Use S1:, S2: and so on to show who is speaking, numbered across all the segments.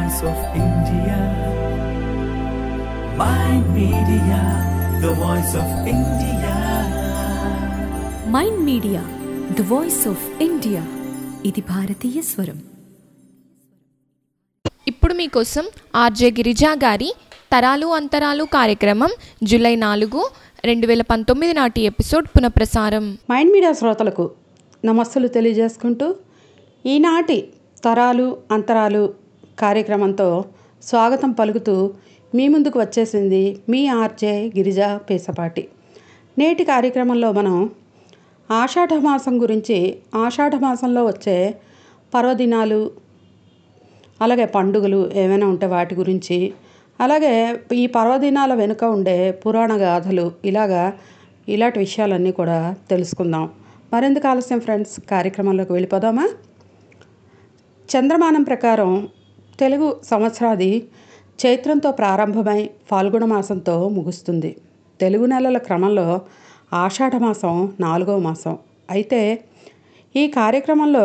S1: voice of India. My media, the voice of India.
S2: Mind media the voice of India ఇది భారతీయ స్వరం
S3: ఇప్పుడు మీకోసం ఆర్జే గిరిజా గారి తరాలు అంతరాలు కార్యక్రమం జూలై నాలుగు రెండు వేల పంతొమ్మిది నాటి ఎపిసోడ్ పునఃప్రసారం
S4: మైండ్ మీడియా శ్రోతలకు నమస్సులు తెలియజేసుకుంటూ ఈనాటి తరాలు అంతరాలు కార్యక్రమంతో స్వాగతం పలుకుతూ మీ ముందుకు వచ్చేసింది మీ ఆర్జే గిరిజ పేసపాటి నేటి కార్యక్రమంలో మనం ఆషాఢ మాసం గురించి ఆషాఢ మాసంలో వచ్చే పర్వదినాలు అలాగే పండుగలు ఏమైనా ఉంటే వాటి గురించి అలాగే ఈ పర్వదినాల వెనుక ఉండే పురాణ గాథలు ఇలాగా ఇలాంటి విషయాలన్నీ కూడా తెలుసుకుందాం మరెందుకు ఆలస్యం ఫ్రెండ్స్ కార్యక్రమంలోకి వెళ్ళిపోదామా చంద్రమానం ప్రకారం తెలుగు సంవత్సరాది చైత్రంతో ప్రారంభమై ఫాల్గుణ మాసంతో ముగుస్తుంది తెలుగు నెలల క్రమంలో ఆషాఢ మాసం నాలుగవ మాసం అయితే ఈ కార్యక్రమంలో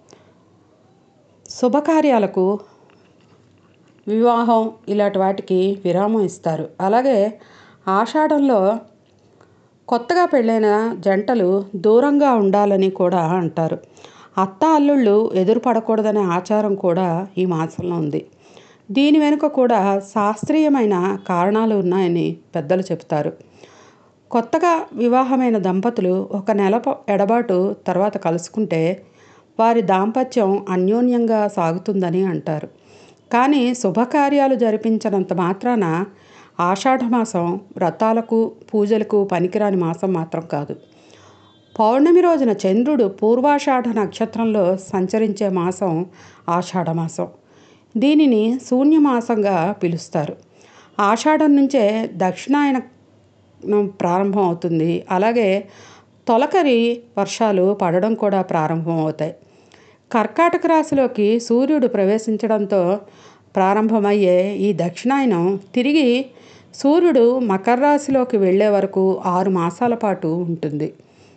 S4: శుభకార్యాలకు వివాహం ఇలాంటి వాటికి విరామం ఇస్తారు అలాగే ఆషాఢంలో కొత్తగా పెళ్ళైన జంటలు దూరంగా ఉండాలని కూడా అంటారు అత్త అల్లుళ్ళు ఎదురు పడకూడదనే ఆచారం కూడా ఈ మాసంలో ఉంది దీని వెనుక కూడా శాస్త్రీయమైన కారణాలు ఉన్నాయని పెద్దలు చెప్తారు కొత్తగా వివాహమైన దంపతులు ఒక నెల ప- ఎడబాటు తర్వాత కలుసుకుంటే వారి దాంపత్యం అన్యోన్యంగా సాగుతుందని అంటారు కానీ శుభకార్యాలు జరిపించనంత మాత్రాన ఆషాఢమాసం వ్రతాలకు పూజలకు పనికిరాని మాసం మాత్రం కాదు పౌర్ణమి రోజున చంద్రుడు పూర్వాషాఢ నక్షత్రంలో సంచరించే మాసం ఆషాఢమాసం దీనిని శూన్యమాసంగా పిలుస్తారు ఆషాఢం నుంచే దక్షిణాయన ప్రారంభం అవుతుంది అలాగే తొలకరి వర్షాలు పడడం కూడా ప్రారంభం అవుతాయి కర్కాటక రాశిలోకి సూర్యుడు ప్రవేశించడంతో ప్రారంభమయ్యే ఈ దక్షిణాయనం తిరిగి సూర్యుడు మకర రాశిలోకి వెళ్ళే వరకు ఆరు మాసాల పాటు ఉంటుంది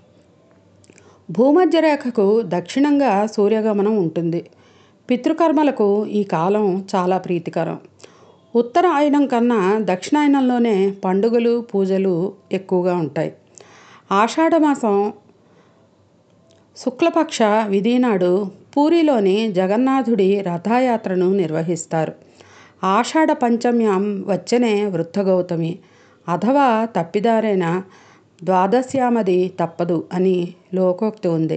S4: భూమధ్య రేఖకు దక్షిణంగా సూర్యగమనం ఉంటుంది పితృకర్మలకు ఈ కాలం చాలా ప్రీతికరం ఉత్తరాయణం కన్నా దక్షిణాయనంలోనే పండుగలు పూజలు ఎక్కువగా ఉంటాయి ఆషాఢమాసం శుక్లపక్ష విధినాడు పూరిలోని జగన్నాథుడి రథయాత్రను నిర్వహిస్తారు ఆషాఢ పంచమ్యం వచ్చనే వృద్ధగౌతమి అథవా తప్పిదారైన ద్వాదశ్యామది తప్పదు అని లోకోక్తి ఉంది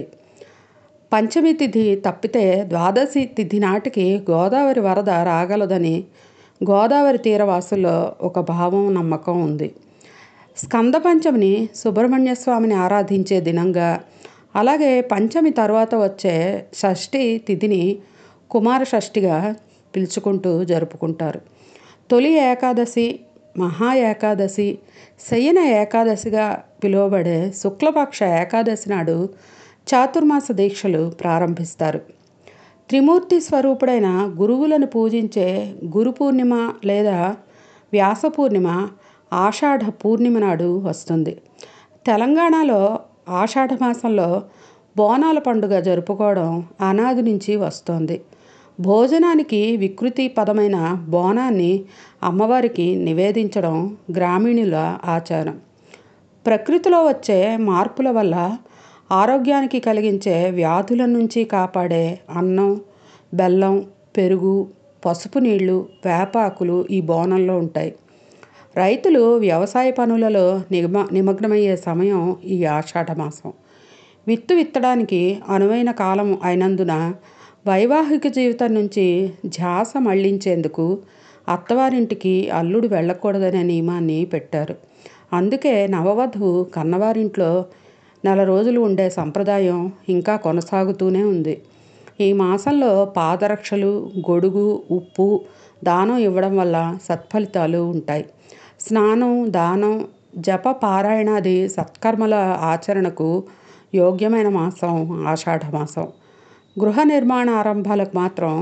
S4: పంచమి తిథి తప్పితే ద్వాదశి తిథి నాటికి గోదావరి వరద రాగలదని గోదావరి తీరవాసుల్లో ఒక భావం నమ్మకం ఉంది స్కంద పంచమిని సుబ్రహ్మణ్య స్వామిని ఆరాధించే దినంగా అలాగే పంచమి తర్వాత వచ్చే షష్ఠి తిథిని కుమార షష్ఠిగా పిలుచుకుంటూ జరుపుకుంటారు తొలి ఏకాదశి మహా ఏకాదశి శయన ఏకాదశిగా పిలువబడే శుక్లపక్ష ఏకాదశి నాడు చాతుర్మాస దీక్షలు ప్రారంభిస్తారు త్రిమూర్తి స్వరూపుడైన గురువులను పూజించే గురు పూర్ణిమ లేదా వ్యాస పూర్ణిమ ఆషాఢ పూర్ణిమ నాడు వస్తుంది తెలంగాణలో ఆషాఢ మాసంలో బోనాల పండుగ జరుపుకోవడం అనాది నుంచి వస్తోంది భోజనానికి వికృతి పదమైన బోనాన్ని అమ్మవారికి నివేదించడం గ్రామీణుల ఆచారం ప్రకృతిలో వచ్చే మార్పుల వల్ల ఆరోగ్యానికి కలిగించే వ్యాధుల నుంచి కాపాడే అన్నం బెల్లం పెరుగు పసుపు నీళ్లు వేపాకులు ఈ బోనంలో ఉంటాయి రైతులు వ్యవసాయ పనులలో నిగమ నిమగ్నమయ్యే సమయం ఈ ఆషాఢ మాసం విత్తు విత్తడానికి అనువైన కాలం అయినందున వైవాహిక జీవితం నుంచి ధ్యాస మళ్లించేందుకు అత్తవారింటికి అల్లుడు వెళ్ళకూడదనే నియమాన్ని పెట్టారు అందుకే నవవధువు కన్నవారింట్లో నెల రోజులు ఉండే సంప్రదాయం ఇంకా కొనసాగుతూనే ఉంది ఈ మాసంలో పాదరక్షలు గొడుగు ఉప్పు దానం ఇవ్వడం వల్ల సత్ఫలితాలు ఉంటాయి స్నానం దానం జప పారాయణాది సత్కర్మల ఆచరణకు యోగ్యమైన మాసం ఆషాఢ మాసం గృహ నిర్మాణ ఆరంభాలకు మాత్రం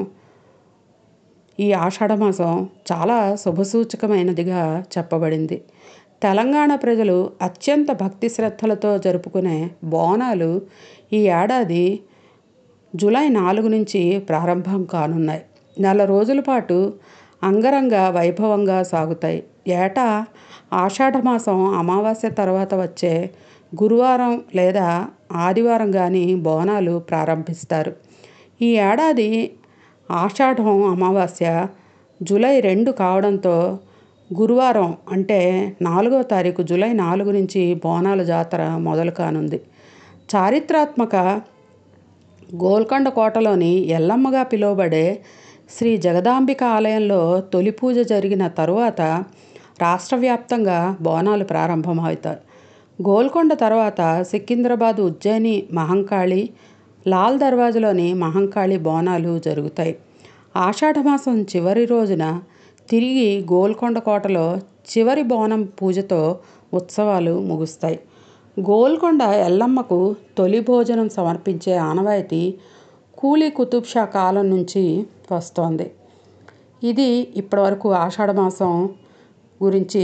S4: ఈ ఆషాఢ మాసం చాలా శుభసూచకమైనదిగా చెప్పబడింది తెలంగాణ ప్రజలు అత్యంత భక్తి శ్రద్ధలతో జరుపుకునే బోనాలు ఈ ఏడాది జూలై నాలుగు నుంచి ప్రారంభం కానున్నాయి నెల రోజుల పాటు అంగరంగ వైభవంగా సాగుతాయి ఏటా ఆషాఢమాసం అమావాస్య తర్వాత వచ్చే గురువారం లేదా ఆదివారం కానీ బోనాలు ప్రారంభిస్తారు ఈ ఏడాది ఆషాఢం అమావాస్య జూలై రెండు కావడంతో గురువారం అంటే నాలుగో తారీఖు జూలై నాలుగు నుంచి బోనాల జాతర మొదలు కానుంది చారిత్రాత్మక గోల్కొండ కోటలోని ఎల్లమ్మగా పిలువబడే శ్రీ జగదాంబిక ఆలయంలో తొలి పూజ జరిగిన తరువాత రాష్ట్ర వ్యాప్తంగా బోనాలు ప్రారంభమవుతాయి గోల్కొండ తర్వాత సికింద్రాబాద్ ఉజ్జయిని మహంకాళి లాల్ దర్వాజలోని మహంకాళి బోనాలు జరుగుతాయి ఆషాఢమాసం చివరి రోజున తిరిగి గోల్కొండ కోటలో చివరి బోనం పూజతో ఉత్సవాలు ముగుస్తాయి గోల్కొండ ఎల్లమ్మకు తొలి భోజనం సమర్పించే ఆనవాయితీ కూలీ కుతుబ్ షా కాలం నుంచి వస్తోంది ఇది ఇప్పటివరకు ఆషాఢమాసం గురించి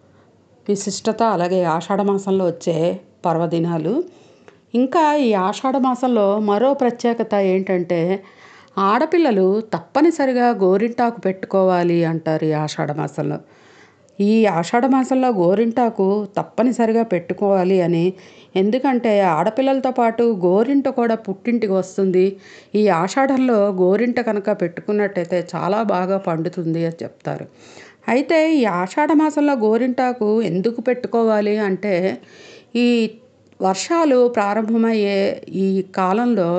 S4: విశిష్టత అలాగే ఆషాఢమాసంలో వచ్చే పర్వదినాలు ఇంకా ఈ ఆషాఢమాసంలో మరో ప్రత్యేకత ఏంటంటే ఆడపిల్లలు తప్పనిసరిగా గోరింటాకు పెట్టుకోవాలి అంటారు ఈ ఆషాఢమాసంలో ఈ ఆషాఢమాసంలో గోరింటాకు తప్పనిసరిగా పెట్టుకోవాలి అని ఎందుకంటే ఆడపిల్లలతో పాటు గోరింట కూడా పుట్టింటికి వస్తుంది ఈ ఆషాఢంలో గోరింట కనుక పెట్టుకున్నట్టయితే చాలా బాగా పండుతుంది అని చెప్తారు అయితే ఈ ఆషాఢ మాసంలో గోరింటాకు ఎందుకు పెట్టుకోవాలి అంటే ఈ వర్షాలు ప్రారంభమయ్యే ఈ కాలంలో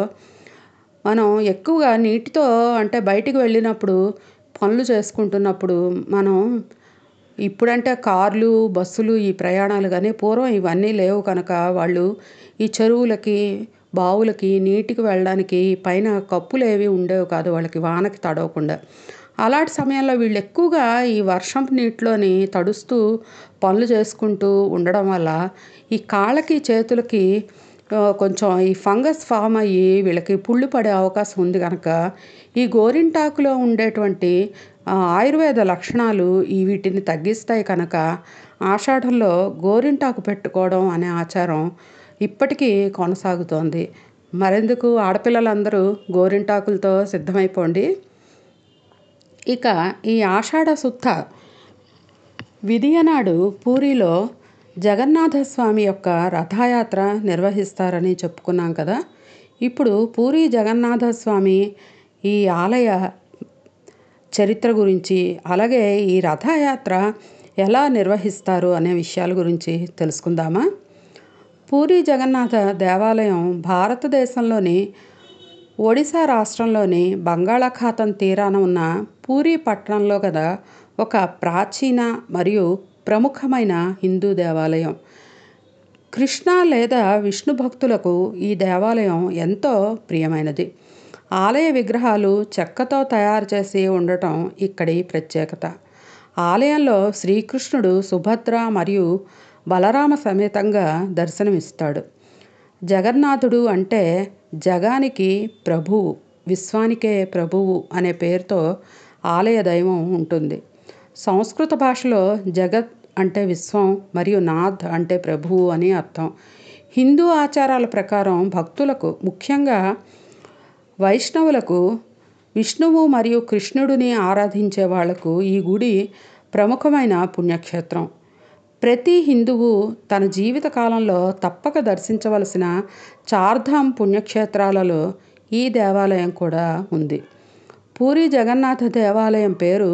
S4: మనం ఎక్కువగా నీటితో అంటే బయటికి వెళ్ళినప్పుడు పనులు చేసుకుంటున్నప్పుడు మనం ఇప్పుడంటే కార్లు బస్సులు ఈ ప్రయాణాలు కానీ పూర్వం ఇవన్నీ లేవు కనుక వాళ్ళు ఈ చెరువులకి బావులకి నీటికి వెళ్ళడానికి పైన కప్పులు ఏవి ఉండేవి కాదు వాళ్ళకి వానకి తడవకుండా అలాంటి సమయంలో వీళ్ళు ఎక్కువగా ఈ వర్షం నీటిలోని తడుస్తూ పనులు చేసుకుంటూ ఉండడం వల్ల ఈ కాళ్ళకి చేతులకి ఆ, కొంచెం ఈ ఫంగస్ ఫామ్ అయ్యి వీళ్ళకి పుళ్ళు పడే అవకాశం ఉంది కనుక ఈ గోరింటాకులో ఉండేటువంటి ఆ, ఆయుర్వేద లక్షణాలు ఈ వీటిని తగ్గిస్తాయి కనుక ఆషాఢంలో గోరింటాకు పెట్టుకోవడం అనే ఆచారం ఇప్పటికీ కొనసాగుతోంది మరెందుకు ఆడపిల్లలందరూ గోరింటాకులతో సిద్ధమైపోండి ఇక ఈ ఆషాఢ శుద్ధ విధియనాడు పూరిలో జగన్నాథస్వామి యొక్క రథయాత్ర నిర్వహిస్తారని చెప్పుకున్నాం కదా ఇప్పుడు పూరి జగన్నాథస్వామి ఈ ఆలయ చరిత్ర గురించి అలాగే ఈ రథయాత్ర ఎలా నిర్వహిస్తారు అనే విషయాల గురించి తెలుసుకుందామా పూరి జగన్నాథ దేవాలయం భారతదేశంలోని ఒడిశా రాష్ట్రంలోని బంగాళాఖాతం తీరాన ఉన్న పూరి పట్టణంలో గల ఒక ప్రాచీన మరియు ప్రముఖమైన హిందూ దేవాలయం కృష్ణ లేదా విష్ణు భక్తులకు ఈ దేవాలయం ఎంతో ప్రియమైనది ఆలయ విగ్రహాలు చెక్కతో తయారు చేసి ఉండటం ఇక్కడి ప్రత్యేకత ఆలయంలో శ్రీకృష్ణుడు సుభద్ర మరియు బలరామ సమేతంగా దర్శనమిస్తాడు జగన్నాథుడు అంటే జగానికి ప్రభువు విశ్వానికే ప్రభువు అనే పేరుతో ఆలయ దైవం ఉంటుంది సంస్కృత భాషలో జగత్ అంటే విశ్వం మరియు నాథ్ అంటే ప్రభువు అని అర్థం హిందూ ఆచారాల ప్రకారం భక్తులకు ముఖ్యంగా వైష్ణవులకు విష్ణువు మరియు కృష్ణుడిని ఆరాధించే వాళ్లకు ఈ గుడి ప్రముఖమైన పుణ్యక్షేత్రం ప్రతి హిందువు తన జీవిత కాలంలో తప్పక దర్శించవలసిన చార్ధామ్ పుణ్యక్షేత్రాలలో ఈ దేవాలయం కూడా ఉంది పూరి జగన్నాథ దేవాలయం పేరు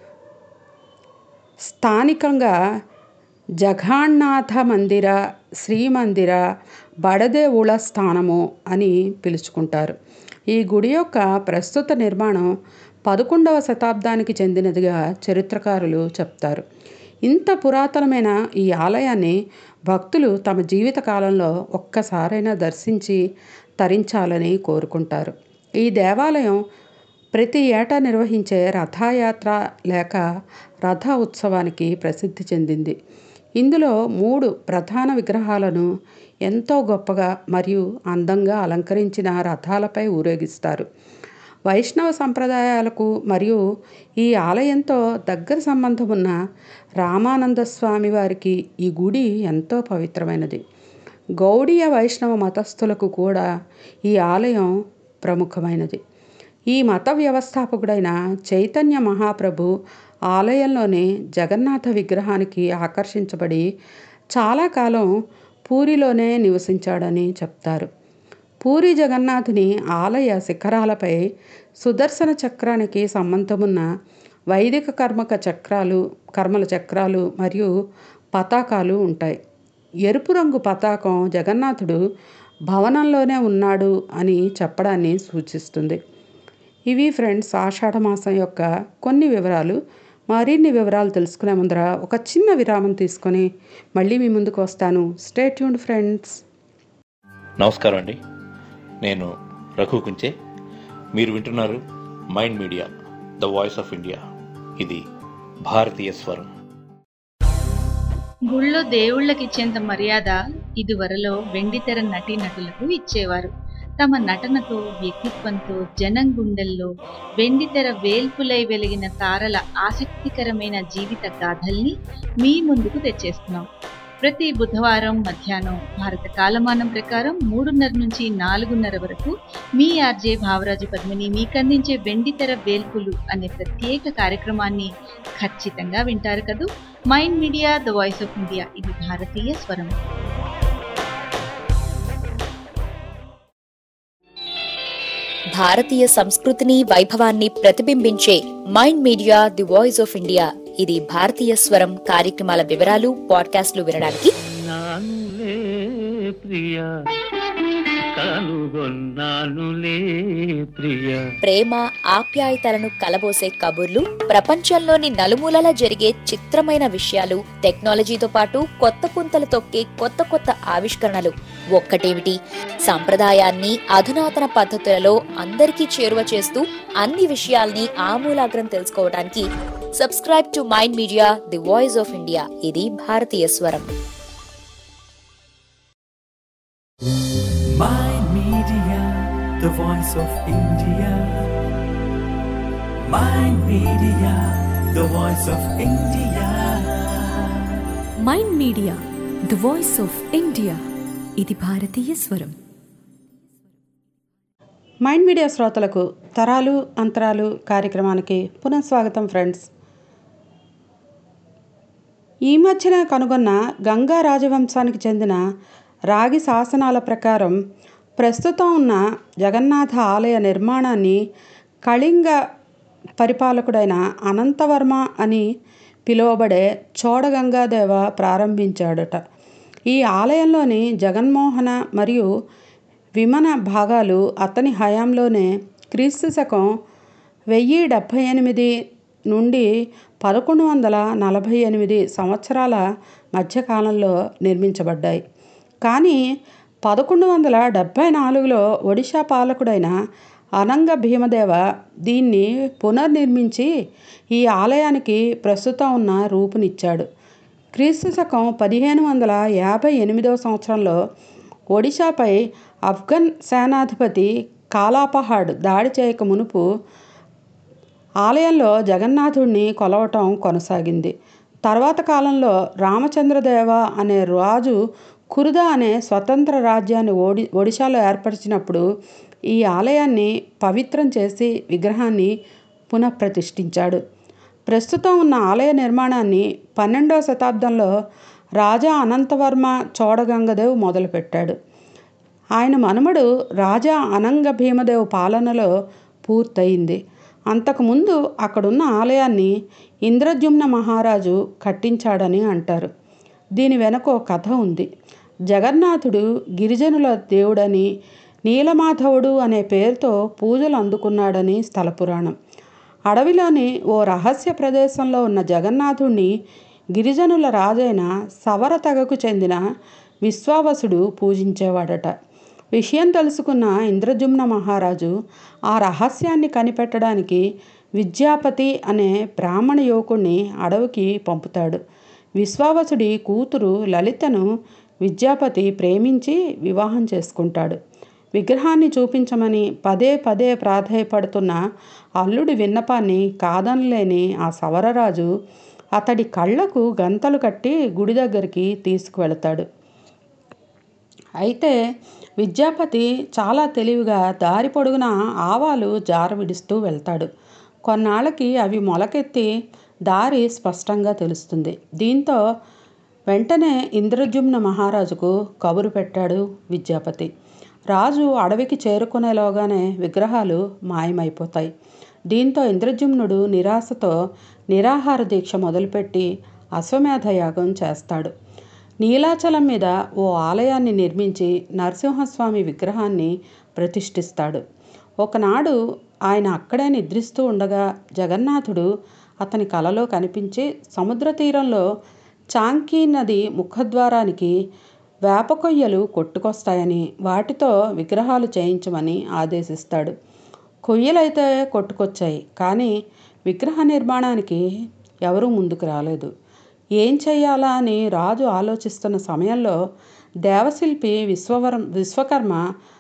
S4: స్థానికంగా జఘాణ్నాథ మందిర శ్రీమందిర బడదేవుళ స్థానము అని పిలుచుకుంటారు ఈ గుడి యొక్క ప్రస్తుత నిర్మాణం పదకొండవ శతాబ్దానికి చెందినదిగా చరిత్రకారులు చెప్తారు ఇంత పురాతనమైన ఈ ఆలయాన్ని భక్తులు తమ జీవిత కాలంలో ఒక్కసారైనా దర్శించి తరించాలని కోరుకుంటారు ఈ దేవాలయం ప్రతి ఏటా నిర్వహించే రథయాత్ర లేక రథ ఉత్సవానికి ప్రసిద్ధి చెందింది ఇందులో మూడు ప్రధాన విగ్రహాలను ఎంతో గొప్పగా మరియు అందంగా అలంకరించిన రథాలపై ఊరేగిస్తారు వైష్ణవ సంప్రదాయాలకు మరియు ఈ ఆలయంతో దగ్గర సంబంధం ఉన్న రామానంద స్వామి వారికి ఈ గుడి ఎంతో పవిత్రమైనది గౌడీయ వైష్ణవ మతస్థులకు కూడా ఈ ఆలయం ప్రముఖమైనది ఈ మత వ్యవస్థాపకుడైన చైతన్య మహాప్రభు ఆలయంలోని జగన్నాథ విగ్రహానికి ఆకర్షించబడి చాలా కాలం పూరిలోనే నివసించాడని చెప్తారు పూరి జగన్నాథుని ఆలయ శిఖరాలపై సుదర్శన చక్రానికి సంబంధమున్న వైదిక కర్మక చక్రాలు కర్మల చక్రాలు మరియు పతాకాలు ఉంటాయి ఎరుపు రంగు పతాకం జగన్నాథుడు భవనంలోనే ఉన్నాడు అని చెప్పడాన్ని సూచిస్తుంది ఇవి ఫ్రెండ్స్ ఆషాఢ మాసం యొక్క కొన్ని వివరాలు మరిన్ని వివరాలు తెలుసుకునే ముందర ఒక చిన్న విరామం తీసుకొని మళ్ళీ మీ ముందుకు వస్తాను స్టే ట్యూన్డ్ ఫ్రెండ్స్
S5: నమస్కారం అండి నేను రఘు కుంచే మీరు వింటున్నారు mind media the voice of India ఇది భారతీయ స్వరం
S6: గుళ్ళో దేవుళ్ళకి ఇచ్చేంత మర్యాద ఇదివరలో వెండితెర నటీనటులకు ఇచ్చేవారు తమ నటనతో వ్యక్తిత్వంతో జనం గుండెల్లో వెండితెర వేల్పులై వెలిగిన తారల ఆసక్తికరమైన జీవిత గాథల్ని మీ ముందుకు తెచ్చేస్తున్నాం ప్రతి బుధవారం మధ్యాహ్నం భారత కాలమానం ప్రకారం మూడున్నర నుంచి నాలుగున్నర వరకు మీ ఆర్జే భావరాజు పద్మిని మీకందించే వెండితెర వేల్పులు అనే ప్రత్యేక కార్యక్రమాన్ని ఖచ్చితంగా వింటారు కదూ mind media the voice of India ఇది భారతీయ స్వరం
S7: భారతీయ సంస్కృతిని వైభవాన్ని ప్రతిబింబించే mind media the voice of India ఇది భారతీయ స్వరం కార్యక్రమాల వివరాలు పాడ్కాస్ట్లు వినడానికి
S8: నానులే ప్రియ కనుగొన్నానులే ప్రియ
S7: ప్రేమ ఆప్యాయతలను కలబోసే కబుర్లు ప్రపంచంలోని నలుమూలలా జరిగే చిత్రమైన విషయాలు టెక్నాలజీతో పాటు కొత్త పుంతలు తొక్కే కొత్త కొత్త ఆవిష్కరణలు ఒక్కటేమిటి సంప్రదాయాన్ని అధునాతన పద్ధతులలో అందరికీ చేరువ చేస్తూ అన్ని విషయాల్ని ఆమూలాగ్రం తెలుసుకోవడానికి subscribe to mind media the voice of India ఇది భారతీయ స్వరం
S1: Mind Media, the voice of India. Mind Media, the voice of India.
S2: Mind media the voice of India ఇది భారతీయ స్వరం
S4: మైండ్ మీడియా శ్రోతలకు తరాలు అంతరాలు కార్యక్రమానికి పునఃస్వాగతం ఫ్రెండ్స్ ఈ మధ్యన కనుగొన్న గంగా రాజవంశానికి చెందిన రాగి శాసనాల ప్రకారం ప్రస్తుతం ఉన్న జగన్నాథ ఆలయ నిర్మాణాన్ని కళింగ పరిపాలకుడైన అనంతవర్మ అని పిలువబడే చోడగంగాదేవ ప్రారంభించాడట ఈ ఆలయంలోని జగన్మోహన మరియు విమన భాగాలు అతని హయాంలోనే క్రీస్తు శకం వెయ్యి డెబ్భై ఎనిమిది నుండి పదకొండు వందల నలభై ఎనిమిది సంవత్సరాల మధ్యకాలంలో నిర్మించబడ్డాయి కానీ పదకొండు వందల డెబ్భై నాలుగులో ఒడిశా పాలకుడైన అనంగ భీమదేవ దీన్ని పునర్నిర్మించి ఈ ఆలయానికి ప్రస్తుతం ఉన్న రూపునిచ్చాడు క్రీస్తు శకం పదిహేను వందల యాభై ఎనిమిదవ సంవత్సరంలో ఒడిశాపై ఆఫ్ఘన్ సేనాధిపతి కాలాపహాడ్ దాడి చేయక మునుపు ఆలయంలో జగన్నాథుడిని కొలవటం కొనసాగింది తర్వాత కాలంలో రామచంద్రదేవ అనే రాజు కురుద అనే స్వతంత్ర రాజ్యాన్ని ఓడి ఒడిశాలో ఏర్పరిచినప్పుడు ఈ ఆలయాన్ని పవిత్రం చేసి విగ్రహాన్ని పునఃప్రతిష్ఠించాడు ప్రస్తుతం ఉన్న ఆలయ నిర్మాణాన్ని పన్నెండవ శతాబ్దంలో రాజా అనంతవర్మ చోడగంగదేవ్ మొదలుపెట్టాడు ఆయన మనుమడు రాజా అనంగ భీమదేవ్ పాలనలో పూర్తయింది అంతకుముందు అక్కడున్న ఆలయాన్ని ఇంద్రజుమ్న మహారాజు కట్టించాడని అంటారు దీని వెనక ఓ కథ ఉంది జగన్నాథుడు గిరిజనుల దేవుడని నీలమాధవుడు అనే పేరుతో పూజలు అందుకున్నాడని స్థల పురాణం అడవిలోని ఓ రహస్య ప్రదేశంలో ఉన్న జగన్నాథుణ్ణి గిరిజనుల రాజైన సవర తెగకు చెందిన విశ్వావసుడు పూజించేవాడట విషయం తెలుసుకున్న ఇంద్రజుమ్న మహారాజు ఆ రహస్యాన్ని కనిపెట్టడానికి విద్యాపతి అనే బ్రాహ్మణ యువకుణ్ణి అడవికి పంపుతాడు విశ్వావసుడి కూతురు లలితను విద్యాపతి ప్రేమించి వివాహం చేసుకుంటాడు విగ్రహాన్ని చూపించమని పదే పదే ప్రాధేయపడుతున్న అల్లుడి విన్నపాన్ని కాదనలేని ఆ సవరరాజు అతడి కళ్ళకు గంతలు కట్టి గుడి దగ్గరికి తీసుకువెళతాడు అయితే విద్యాపతి చాలా తెలివిగా దారి పొడుగున ఆవాలు జార విడుస్తూ వెళ్తాడు కొన్నాళ్ళకి అవి మొలకెత్తి దారి స్పష్టంగా తెలుస్తుంది దీంతో వెంటనే ఇంద్రజుమ్న మహారాజుకు కబురు పెట్టాడు విద్యాపతి రాజు అడవికి చేరుకునేలోగానే విగ్రహాలు మాయమైపోతాయి దీంతో ఇంద్రజుమ్నుడు నిరాశతో నిరాహార దీక్ష మొదలుపెట్టి అశ్వమేధ యాగం చేస్తాడు నీలాచలం మీద ఓ ఆలయాన్ని నిర్మించి నరసింహస్వామి విగ్రహాన్ని ప్రతిష్ఠిస్తాడు ఒకనాడు ఆయన అక్కడే నిద్రిస్తూ ఉండగా జగన్నాథుడు అతని కలలో కనిపించి సముద్ర తీరంలో చాంకీ నది ముఖద్వారానికి వేప కొయ్యలు కొట్టుకొస్తాయని వాటితో విగ్రహాలు చేయించమని ఆదేశిస్తాడు కొయ్యలైతే కొట్టుకొచ్చాయి కానీ విగ్రహ నిర్మాణానికి ఎవరూ ముందుకు రాలేదు ఏం చెయ్యాలా అని రాజు ఆలోచిస్తున్న సమయంలో దేవశిల్పి విశ్వవరం విశ్వకర్మ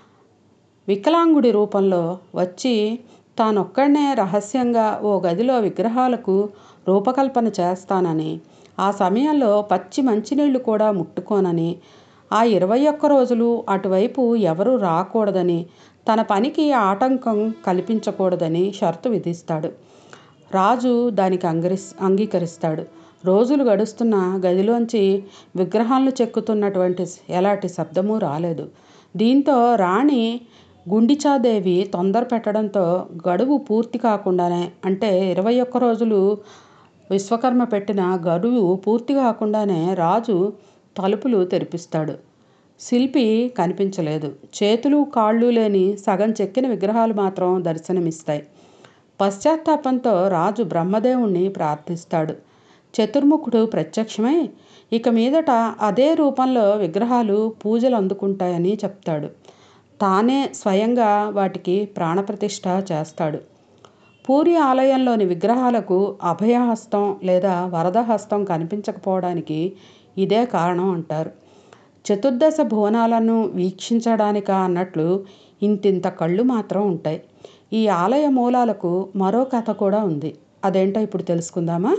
S4: వికలాంగుడి రూపంలో వచ్చి తానొక్కడనే రహస్యంగా ఓ గదిలో విగ్రహాలకు రూపకల్పన చేస్తానని ఆ సమయంలో పచ్చి మంచినీళ్లు కూడా ముట్టుకోనని ఆ ఇరవై ఒక్క రోజులు అటువైపు ఎవరూ రాకూడదని తన పనికి ఆటంకం కల్పించకూడదని షరతు విధిస్తాడు రాజు దానికి అంగరిస్ అంగీకరిస్తాడు రోజులు గడుస్తున్న గదిలోంచి విగ్రహాలను చెక్కుతున్నటువంటి ఎలాంటి శబ్దము రాలేదు దీంతో రాణి గుండిచాదేవి తొందర పెట్టడంతో గడువు పూర్తి కాకుండానే అంటే ఇరవై ఒక్క రోజులు విశ్వకర్మ పెట్టిన గడువు పూర్తి కాకుండానే రాజు తలుపులు తెరిపిస్తాడు శిల్పి కనిపించలేదు చేతులు కాళ్ళు లేని సగం చెక్కిన విగ్రహాలు మాత్రం దర్శనమిస్తాయి పశ్చాత్తాపంతో రాజు బ్రహ్మదేవుణ్ణి ప్రార్థిస్తాడు చతుర్ముఖుడు ప్రత్యక్షమై ఇక మీదట అదే రూపంలో విగ్రహాలు పూజలు అందుకుంటాయని చెప్తాడు తానే స్వయంగా వాటికి ప్రాణప్రతిష్ఠ చేస్తాడు పూరి ఆలయంలోని విగ్రహాలకు అభయహస్తం లేదా వరదహస్తం కనిపించకపోవడానికి ఇదే కారణం అంటారు చతుర్దశ భువనాలను వీక్షించడానిక అన్నట్లు ఇంతింత కళ్ళు మాత్రం ఉంటాయి ఈ ఆలయ మూలాలకు మరో కథ కూడా ఉంది అదేంటో ఇప్పుడు తెలుసుకుందామా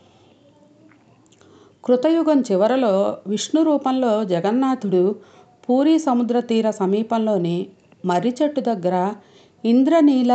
S4: కృతయుగం చివరలో విష్ణు రూపంలో జగన్నాథుడు పూరీ సముద్ర తీర సమీపంలోని మర్రి చెట్టు దగ్గర ఇంద్రనీల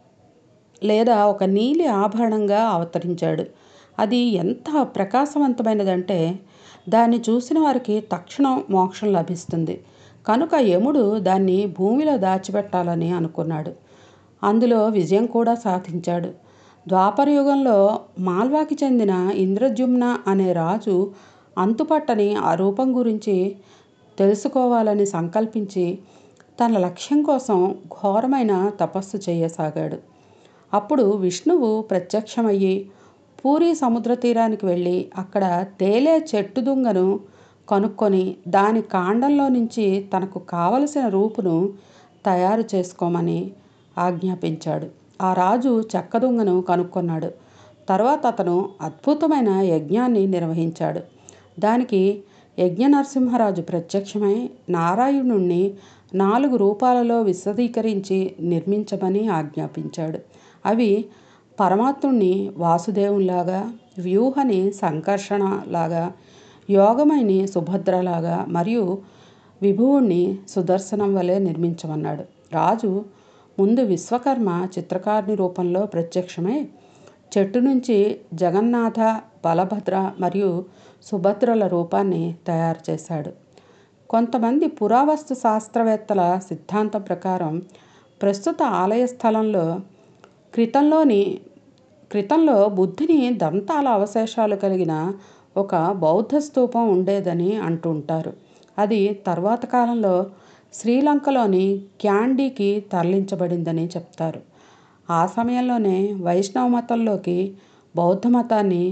S4: లేదా ఒక నీలి ఆభరణంగా అవతరించాడు అది ఎంత ప్రకాశవంతమైనదంటే దాన్ని చూసిన వారికి తక్షణం మోక్షం లభిస్తుంది కనుక యముడు దాన్ని భూమిలో దాచిపెట్టాలని అనుకున్నాడు అందులో విజయం కూడా సాధించాడు ద్వాపరయుగంలో మాల్వాకి చెందిన ఇంద్రజుమ్న అనే రాజు అంతుపట్టని ఆ రూపం గురించి తెలుసుకోవాలని సంకల్పించి తన లక్ష్యం కోసం ఘోరమైన తపస్సు చేయసాగాడు అప్పుడు విష్ణువు ప్రత్యక్షమయ్యి పూరి సముద్ర తీరానికి వెళ్ళి అక్కడ తేలే చెట్టు దుంగను కనుక్కొని దాని కాండంలో నుంచి తనకు కావలసిన రూపును తయారు చేసుకోమని ఆజ్ఞాపించాడు ఆ రాజు చెక్కదుంగను కనుక్కున్నాడు తర్వాత అతను అద్భుతమైన యజ్ఞాన్ని నిర్వహించాడు దానికి యజ్ఞ నరసింహరాజు ప్రత్యక్షమై నారాయణుణ్ణి నాలుగు రూపాలలో విశదీకరించి నిర్మించమని ఆజ్ఞాపించాడు అవి పరమాత్ముణ్ణి వాసుదేవునిలాగా వ్యూహని సంకర్షణలాగా యోగమైని సుభద్రలాగా మరియు విభువుణ్ణి సుదర్శనం వలె నిర్మించమన్నాడు రాజు ముందు విశ్వకర్మ చిత్రకారుని రూపంలో ప్రత్యక్షమై చెట్టు నుంచి జగన్నాథ బలభద్ర మరియు సుభద్రల రూపాన్ని తయారు చేశాడు కొంతమంది పురావస్తు శాస్త్రవేత్తల సిద్ధాంతం ప్రకారం ప్రస్తుత ఆలయ స్థలంలో క్రితంలోని క్రితంలో బుద్ధుని దంతాల అవశేషాలు కలిగిన ఒక బౌద్ధ స్తూపం ఉండేదని అంటుంటారు అది తర్వాత కాలంలో శ్రీలంకలోని క్యాండీకి తరలించబడిందని చెప్తారు ఆ సమయంలోనే వైష్ణవ మతంలోకి బౌద్ధ మతాన్ని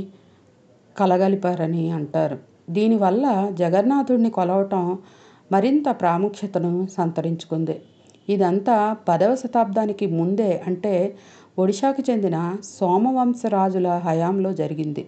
S4: కలగలిపారని అంటారు దీనివల్ల జగన్నాథుడిని కొలవటం మరింత ప్రాముఖ్యతను సంతరించుకుంది ఇదంతా పదవ శతాబ్దానికి ముందే అంటే ఒడిశాకు చెందిన సోమవంశరాజుల హయాంలో జరిగింది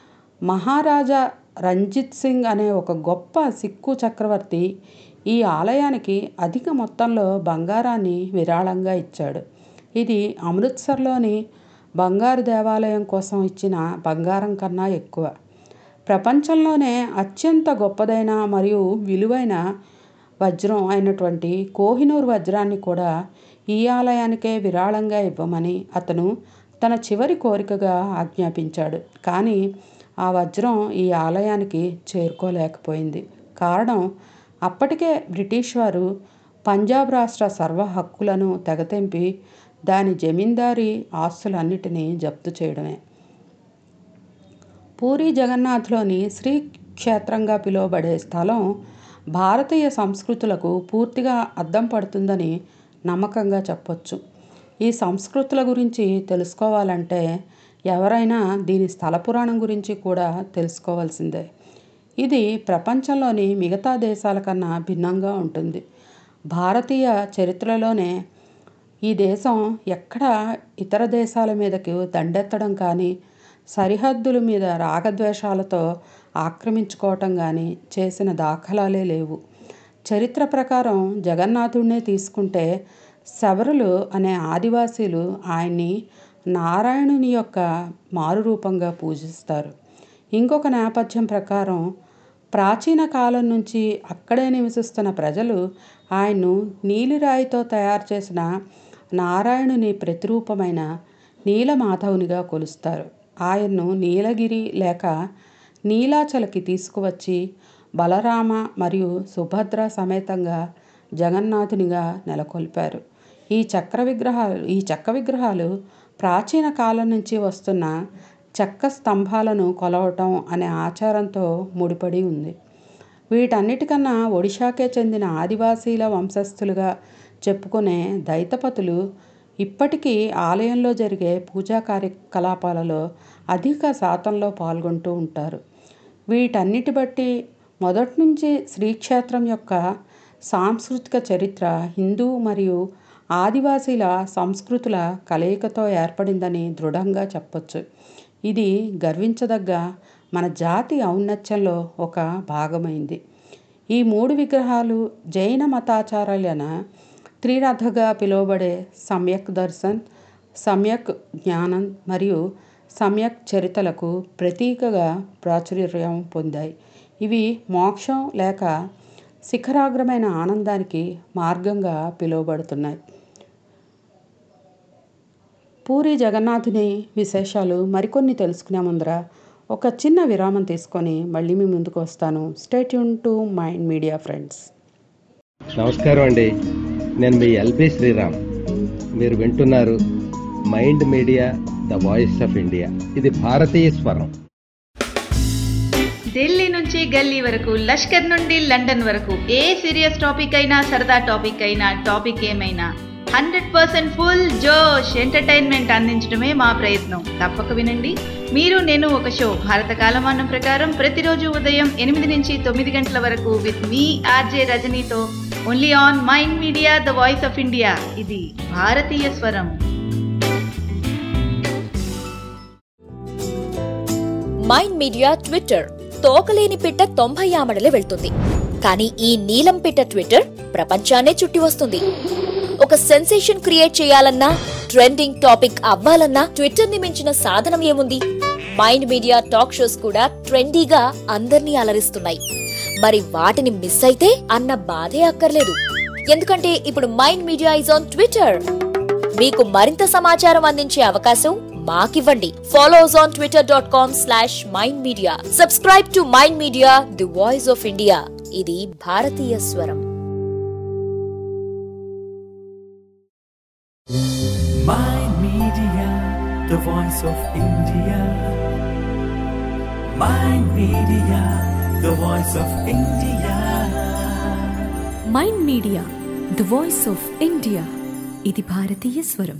S4: మహారాజా రంజిత్ సింగ్ అనే ఒక గొప్ప సిక్కు చక్రవర్తి ఈ ఆలయానికి అధిక మొత్తంలో బంగారాన్ని విరాళంగా ఇచ్చాడు ఇది అమృత్సర్లోని బంగారు దేవాలయం కోసం ఇచ్చిన బంగారం కన్నా ఎక్కువ ప్రపంచంలోనే అత్యంత గొప్పదైన మరియు విలువైన వజ్రం అయినటువంటి కోహినూర్ వజ్రాన్ని కూడా ఈ ఆలయానికే విరాళంగా ఇవ్వమని అతను తన చివరి కోరికగా ఆజ్ఞాపించాడు కానీ ఆ వజ్రం ఈ ఆలయానికి చేరుకోలేకపోయింది కారణం అప్పటికే బ్రిటిష్ వారు పంజాబ్ రాష్ట్ర సర్వ హక్కులను తెగతెంపి దాని జమీందారీ ఆస్తులన్నిటినీ జప్తు చేయడమే పూరి జగన్నాథ్లోని శ్రీ క్షేత్రంగా పిలువబడే స్థలం భారతీయ సంస్కృతులకు పూర్తిగా అద్దం పడుతుందని నమ్మకంగా చెప్పొచ్చు ఈ సంస్కృతుల గురించి తెలుసుకోవాలంటే ఎవరైనా దీని స్థల పురాణం గురించి కూడా తెలుసుకోవాల్సిందే ఇది ప్రపంచంలోని మిగతా దేశాల కన్నా భిన్నంగా ఉంటుంది భారతీయ చరిత్రలోనే ఈ దేశం ఎక్కడ ఇతర దేశాల మీదకు దండెత్తడం కానీ సరిహద్దుల మీద రాగద్వేషాలతో ఆక్రమించుకోవటం కానీ చేసిన దాఖలాలే లేవు చరిత్ర ప్రకారం జగన్నాథుడినే తీసుకుంటే శబరులు అనే ఆదివాసీలు ఆయన్ని నారాయణుని యొక్క మారు రూపంగా పూజిస్తారు ఇంకొక నేపథ్యం ప్రకారం ప్రాచీన కాలం నుంచి అక్కడే నివసిస్తున్న ప్రజలు ఆయన్ను నీలిరాయితో తయారు చేసిన నారాయణుని ప్రతిరూపమైన నీలమాధవునిగా కొలుస్తారు ఆయన్ను నీలగిరి లేక నీలాచలకి తీసుకువచ్చి బలరామ మరియు సుభద్ర సమేతంగా జగన్నాథునిగా నెలకొల్పారు ఈ చక్ర విగ్రహాలు ఈ చెక్క విగ్రహాలు ప్రాచీన కాలం నుంచి వస్తున్న చెక్క స్తంభాలను కొలవటం అనే ఆచారంతో ముడిపడి ఉంది వీటన్నిటికన్నా ఒడిశాకే చెందిన ఆదివాసీల వంశస్థులుగా చెప్పుకునే దైతపతులు ఇప్పటికీ ఆలయంలో జరిగే పూజా కార్యకలాపాలలో అధిక శాతంలో పాల్గొంటూ ఉంటారు వీటన్నిటి బట్టి మొదటి నుంచి శ్రీక్షేత్రం యొక్క సాంస్కృతిక చరిత్ర హిందూ మరియు ఆదివాసీల సంస్కృతుల కలయికతో ఏర్పడిందని దృఢంగా చెప్పొచ్చు ఇది గర్వించదగ్గ మన జాతి ఔన్నత్యంలో ఒక భాగమైంది ఈ మూడు విగ్రహాలు జైన మతాచారాలైన త్రిరథగా పిలువబడే సమ్యక్ దర్శన్ సమ్యక్ జ్ఞానం మరియు సమ్యక్ చరితలకు ప్రతీకగా ప్రాచుర్యం పొందాయి ఇవి మోక్షం లేక శిఖరాగ్రమైన ఆనందానికి మార్గంగా పిలువబడుతున్నాయి పూరి జగన్నాథుని విశేషాలు మరికొన్ని తెలుసుకునే ముందర ఒక చిన్న విరామం తీసుకొని మళ్ళీ మీ ముందుకు వస్తాను stay tune to mind media friends
S9: నమస్కారం అండి నేను మీ ఎల్బి శ్రీరామ్ మీరు వింటున్నారు mind media the voice of India ఇది భారతీయ స్వరం
S6: ఢిల్లీ నుంచి గల్లీ వరకు లష్కర్ నుండి లండన్ వరకు ఏ సీరియస్ టాపిక్ అయినా సరదా టాపిక్ అయినా టాపిక్ ఏమైనా హండ్రెడ్ పర్సెంట్ ఫుల్ జోష్ ఎంటర్టైన్మెంట్ అందించడమే మా ప్రయత్నం తప్పక వినండి మీరు నేను ఒక షో భారత కాలమానం ప్రకారం ప్రతిరోజు ఉదయం ఎనిమిది నుంచి తొమ్మిది గంటల వరకు విత్ మీ ఆర్జే రజనీతో only on mind media the voice of India ఇది భారతీయ స్వరం
S7: మైండ్ మీడియా ట్విట్టర్ తోకలేని పిట్ట తొంభై ఆమడలే వెళ్తుంది కానీ ఈ నీలం పిట్ట ట్విట్టర్ ప్రపంచాన్నే చుట్టి వస్తుంది ఒక సెన్సేషన్ క్రియేట్ చేయాలన్నా ట్రెండింగ్ టాపిక్ అవ్వాలన్నా ట్విట్టర్ ని మించిన సాధనం ఏముంది మైండ్ మీడియా టాక్ షోస్ కూడా ట్రెండీగా అందర్నీ అలరిస్తున్నాయి మరి వాటిని మిస్ అయితే అన్న బాధే అక్కర్లేదు ఎందుకంటే ఇప్పుడు mind media is on Twitter మీకు మరింత సమాచారం అందించే అవకాశం మాకివ్వండి follow us on Twitter dot com slash mind media subscribe to mind media the voice of India ఇది భారతీయ స్వరం
S1: Mind Media, the voice of India. Mind Media, the voice of India.
S2: Mind media the voice of India ఇది భారతీయ స్వరం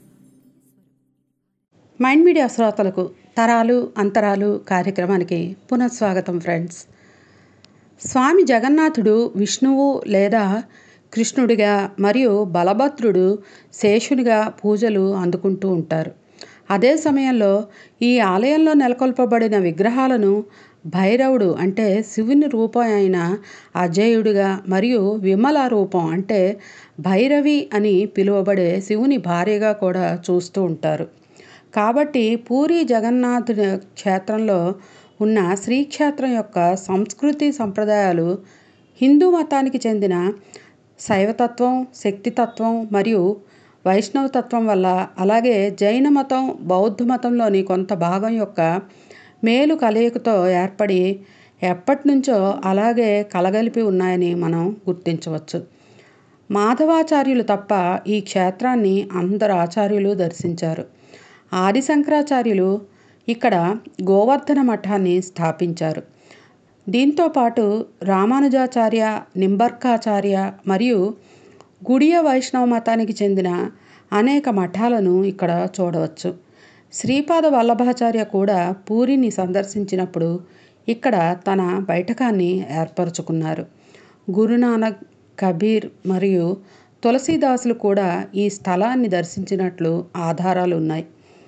S4: mind media శ్రోతలకు తరాలు అంతరాలు కార్యక్రమానికి పునఃస్వాగతం ఫ్రెండ్స్ స్వామి జగన్నాథుడు విష్ణువు లేదా కృష్ణుడిగా మరియు బలభద్రుడు శేషునిగా పూజలు అందుకుంటూ ఉంటారు అదే సమయంలో ఈ ఆలయంలో నెలకొల్పబడిన విగ్రహాలను భైరవుడు అంటే శివుని రూపం అయిన అజేయుడిగా మరియు విమల రూపం అంటే భైరవి అని పిలువబడే శివుని భార్యగా కూడా చూస్తూ ఉంటారు కాబట్టి పూరి జగన్నాథ్ క్షేత్రంలో ఉన్న శ్రీక్షేత్రం యొక్క సంస్కృతి సంప్రదాయాలు హిందూ మతానికి చెందిన శైవతత్వం శక్తితత్వం మరియు వైష్ణవతత్వం వల్ల అలాగే జైన మతం బౌద్ధ మతంలోని కొంత భాగం యొక్క మేలు కలయికతో ఏర్పడి ఎప్పటి నుంచో అలాగే కలగలిపి ఉన్నాయని మనం గుర్తించవచ్చు మాధవాచార్యులు తప్ప ఈ క్షేత్రాన్ని అందరు ఆచార్యులు దర్శించారు ఆది శంకరాచార్యులు ఇక్కడ గోవర్ధన మఠాన్ని స్థాపించారు దీంతో పాటు రామానుజాచార్య నింబర్కాచార్య మరియు గుడియ వైష్ణవ మతానికి చెందిన అనేక మఠాలను ఇక్కడ చూడవచ్చు శ్రీపాద వల్లభాచార్య కూడా పూరిని సందర్శించినప్పుడు ఇక్కడ తన బైఠకాన్ని ఏర్పరచుకున్నారు గురునానక్ కబీర్ మరియు తులసీదాసులు కూడా ఈ స్థలాన్ని దర్శించినట్లు ఆధారాలు ఉన్నాయి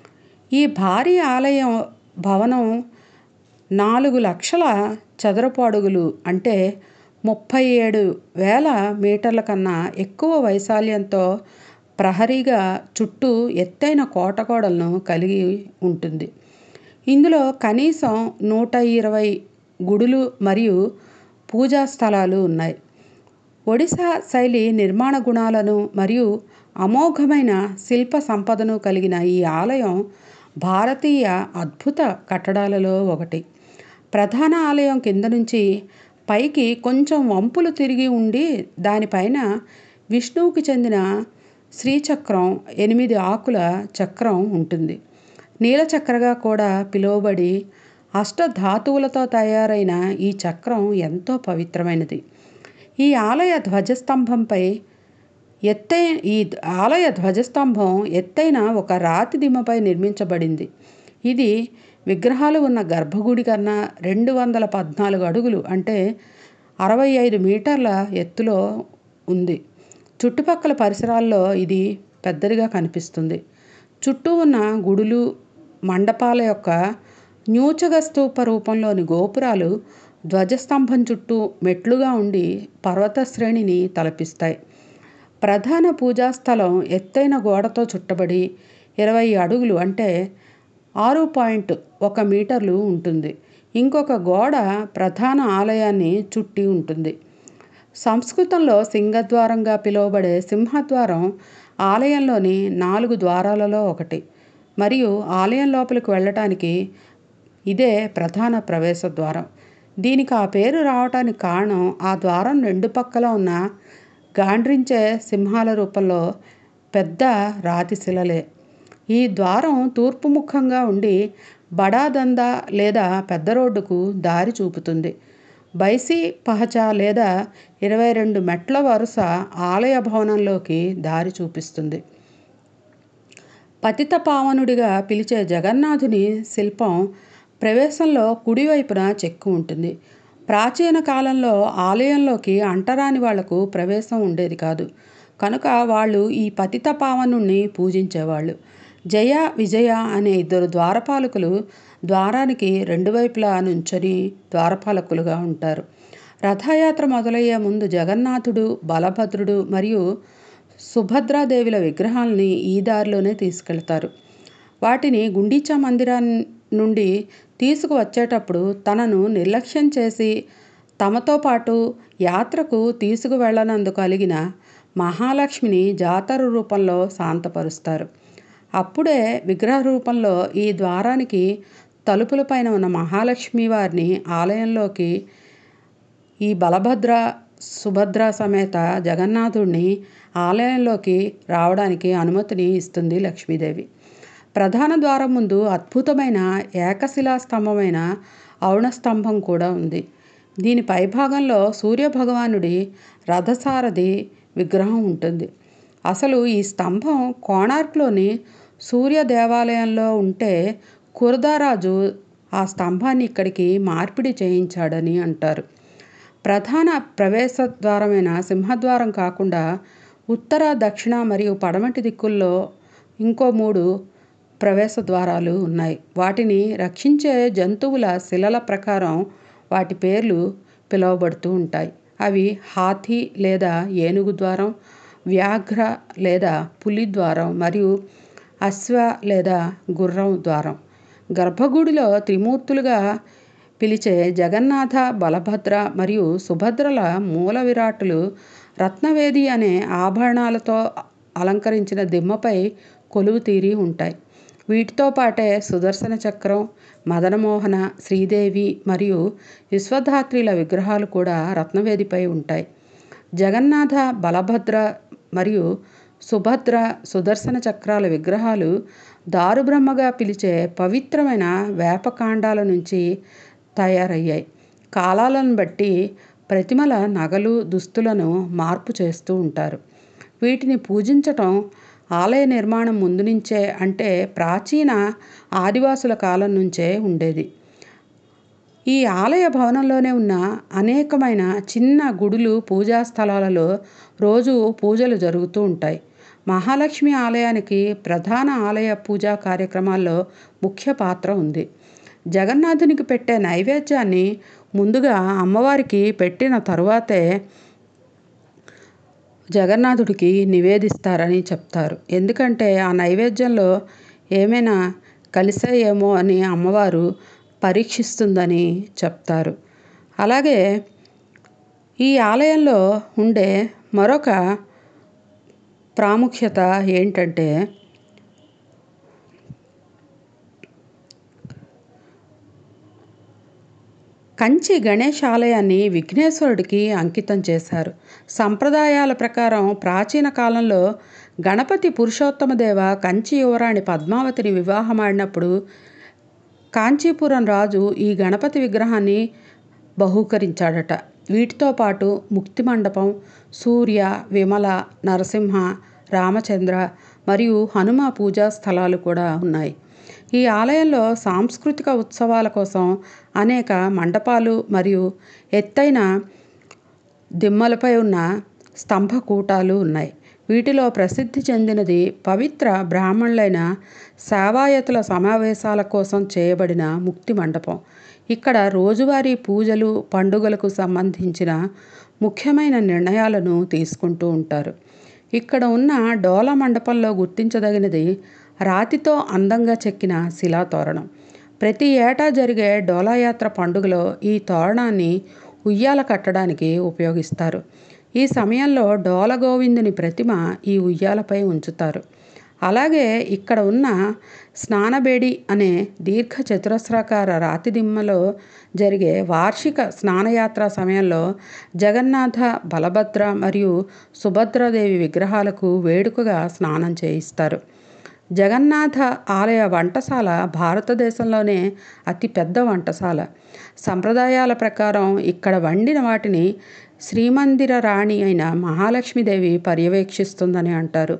S4: ఈ భారీ ఆలయం భవనం నాలుగు లక్షల చదరపు అడుగులు అంటే ముప్పై ఏడు వేల మీటర్ల కన్నా ఎక్కువ వైశాల్యంతో ప్రహరీగా చుట్టూ ఎత్తైన కోటగోడలను కలిగి ఉంటుంది ఇందులో కనీసం నూట ఇరవై గుడులు మరియు పూజా స్థలాలు ఉన్నాయి ఒడిశా శైలి నిర్మాణ గుణాలను మరియు అమోఘమైన శిల్ప సంపదను కలిగిన ఈ ఆలయం భారతీయ అద్భుత కట్టడాలలో ఒకటి ప్రధాన ఆలయం కింద నుంచి పైకి కొంచెం వంపులు తిరిగి ఉండి దానిపైన విష్ణువుకి చెందిన శ్రీచక్రం ఎనిమిది ఆకుల చక్రం ఉంటుంది నీలచక్రగా కూడా పిలువబడి అష్టధాతువులతో తయారైన ఈ చక్రం ఎంతో పవిత్రమైనది ఈ ఆలయ ధ్వజస్తంభంపై ఎత్తై ఈ ఆలయ ధ్వజస్తంభం ఎత్తైన ఒక రాతి దిమ్మపై నిర్మించబడింది ఇది విగ్రహాలు ఉన్న గర్భగుడి కన్నా రెండు వందల పద్నాలుగు అడుగులు అంటే అరవై ఐదు మీటర్ల ఎత్తులో ఉంది చుట్టుపక్కల పరిసరాల్లో ఇది పెద్దదిగా కనిపిస్తుంది చుట్టూ ఉన్న గుడులు మండపాల యొక్క న్యూచగ స్తూప రూపంలోని గోపురాలు ధ్వజస్తంభం చుట్టూ మెట్లుగా ఉండి పర్వత శ్రేణిని తలపిస్తాయి ప్రధాన పూజా స్థలం ఎత్తైన గోడతో చుట్టబడి ఇరవై అడుగులు అంటే ఆరు పాయింట్ ఒక మీటర్లు ఉంటుంది ఇంకొక గోడ ప్రధాన ఆలయాన్ని చుట్టి ఉంటుంది సంస్కృతంలో సింహద్వారంగా పిలువబడే సింహద్వారం ఆలయంలోని నాలుగు ద్వారాలలో ఒకటి మరియు ఆలయం లోపలికి వెళ్ళటానికి ఇదే ప్రధాన ప్రవేశ ద్వారం దీనికి ఆ పేరు రావటానికి కారణం ఆ ద్వారం రెండు పక్కల ఉన్న గాండ్రించే సింహాల రూపంలో పెద్ద రాతి శిలలే ఈ ద్వారం తూర్పు ముఖంగా ఉండి బడాదంద లేదా పెద్ద రోడ్డుకు దారి చూపుతుంది బైసీ పహచా లేదా ఇరవై రెండు మెట్ల వరుస ఆలయ భవనంలోకి దారి చూపిస్తుంది పతిత పావనుడిగా పిలిచే జగన్నాథుని శిల్పం ప్రవేశంలో కుడివైపున చెక్కు ఉంటుంది ప్రాచీన కాలంలో ఆలయంలోకి అంటరాని వాళ్లకు ప్రవేశం ఉండేది కాదు కనుక వాళ్ళు ఈ పతిత పావనుణ్ణి పూజించేవాళ్ళు జయ విజయ అనే ఇద్దరు ద్వారపాలకులు ద్వారానికి రెండు వైపులా నుంచొని ద్వారపాలకులుగా ఉంటారు రథయాత్ర మొదలయ్యే ముందు జగన్నాథుడు బలభద్రుడు మరియు సుభద్రాదేవిల విగ్రహాలని ఈ దారిలోనే తీసుకెళ్తారు వాటిని గుండీచా మందిరం నుండి తీసుకువచ్చేటప్పుడు తనను నిర్లక్ష్యం చేసి తమతో పాటు యాత్రకు తీసుకువెళ్ళనందుకు కలిగిన మహాలక్ష్మిని జాతర రూపంలో శాంతపరుస్తారు అప్పుడే విగ్రహ రూపంలో ఈ ద్వారానికి తలుపులపైన ఉన్న మహాలక్ష్మి వారిని ఆలయంలోకి ఈ బలభద్ర సుభద్ర సమేత జగన్నాథుడిని ఆలయంలోకి రావడానికి అనుమతిని ఇస్తుంది లక్ష్మీదేవి ప్రధాన ద్వారం ముందు అద్భుతమైన ఏకశిలా స్తంభమైన ఔణ స్తంభం కూడా ఉంది దీని పైభాగంలో సూర్యభగవానుడి రథసారథి విగ్రహం ఉంటుంది అసలు ఈ స్తంభం కోణార్క్లోని సూర్య దేవాలయంలో ఉంటే కురదారాజు ఆ స్తంభాన్ని ఇక్కడికి మార్పిడి చేయించాడని అంటారు ప్రధాన ప్రవేశ ద్వారమైన సింహద్వారం కాకుండా ఉత్తర దక్షిణ మరియు పడమటి దిక్కుల్లో ఇంకో మూడు ప్రవేశ ద్వారాలు ఉన్నాయి వాటిని రక్షించే జంతువుల శిలల ప్రకారం వాటి పేర్లు పిలువబడుతూ ఉంటాయి అవి హాథీ లేదా ఏనుగు ద్వారం వ్యాఘ్ర లేదా పులి ద్వారం మరియు అశ్వ లేదా గుర్రం ద్వారం గర్భగుడిలో త్రిమూర్తులుగా పిలిచే జగన్నాథ బలభద్ర మరియు సుభద్రల మూల విరాట్టులు రత్నవేది అనే ఆభరణాలతో అలంకరించిన దిమ్మపై కొలువు తీరి ఉంటాయి వీటితో పాటే సుదర్శన చక్రం మదనమోహన శ్రీదేవి మరియు విశ్వధాత్రిల విగ్రహాలు కూడా రత్నవేదిపై ఉంటాయి జగన్నాథ బలభద్ర మరియు సుభద్ర సుదర్శన చక్రాల విగ్రహాలు దారుబ్రహ్మగా పిలిచే పవిత్రమైన వేపకాండాల నుంచి తయారయ్యాయి కాలాలను బట్టి ప్రతిమల నగలు దుస్తులను మార్పు చేస్తూ ఉంటారు వీటిని పూజించటం ఆలయ నిర్మాణం ముందు నుంచే అంటే ప్రాచీన ఆదివాసుల కాలం నుంచే ఉండేది ఈ ఆలయ భవనంలోనే ఉన్న అనేకమైన చిన్న గుడులు పూజా స్థలాలలో రోజు పూజలు జరుగుతూ ఉంటాయి మహాలక్ష్మి ఆలయానికి ప్రధాన ఆలయ పూజా కార్యక్రమాల్లో ముఖ్య పాత్ర ఉంది జగన్నాథునికి పెట్టే నైవేద్యాన్ని ముందుగా అమ్మవారికి పెట్టిన తరువాతే జగన్నాథుడికి నివేదిస్తారని చెప్తారు ఎందుకంటే ఆ నైవేద్యంలో ఏమైనా కలిసాయేమో అని అమ్మవారు పరీక్షిస్తుందని చెప్తారు అలాగే ఈ ఆలయంలో ఉండే మరొక ప్రాముఖ్యత ఏంటంటే కంచి గణేష్ ఆలయాన్ని విఘ్నేశ్వరుడికి అంకితం చేశారు సంప్రదాయాల ప్రకారం ప్రాచీన కాలంలో గణపతి పురుషోత్తమదేవ కంచి యువరాణి పద్మావతిని వివాహమాడినప్పుడు కాంచీపురం రాజు ఈ గణపతి విగ్రహాన్ని బహూకరించాడట వీటితో పాటు ముక్తి మండపం సూర్య విమల నరసింహ రామచంద్ర మరియు హనుమ పూజా స్థలాలు కూడా ఉన్నాయి ఈ ఆలయంలో సాంస్కృతిక ఉత్సవాల కోసం అనేక మండపాలు మరియు ఎత్తైన దిమ్మలపై ఉన్న స్తంభకూటాలు ఉన్నాయి వీటిలో ప్రసిద్ధి చెందినది పవిత్ర బ్రాహ్మణులైన సేవాయతుల సమావేశాల కోసం చేయబడిన ముక్తి మండపం ఇక్కడ రోజువారీ పూజలు పండుగలకు సంబంధించిన ముఖ్యమైన నిర్ణయాలను తీసుకుంటూ ఉంటారు ఇక్కడ ఉన్న డోల మండపంలో గుర్తించదగినది రాతితో అందంగా చెక్కిన శిలా తోరణం ప్రతి ఏటా జరిగే డోలాయాత్ర పండుగలో ఈ తోరణాన్ని ఉయ్యాల కట్టడానికి ఉపయోగిస్తారు ఈ సమయంలో డోల గోవిందుని ప్రతిమ ఈ ఉయ్యాలపై ఉంచుతారు అలాగే ఇక్కడ ఉన్న స్నానబేడి అనే దీర్ఘ చతురస్రాకార రాతి దిమ్మలో జరిగే వార్షిక స్నానయాత్ర సమయంలో జగన్నాథ బలభద్ర మరియు సుభద్రాదేవి విగ్రహాలకు వేడుకగా స్నానం చేయిస్తారు జగన్నాథ ఆలయ వంటశాల భారతదేశంలోనే అతి పెద్ద వంటశాల సంప్రదాయాల ప్రకారం ఇక్కడ వండిన వాటిని శ్రీమందిర రాణి అయిన మహాలక్ష్మీదేవి పర్యవేక్షిస్తుందని అంటారు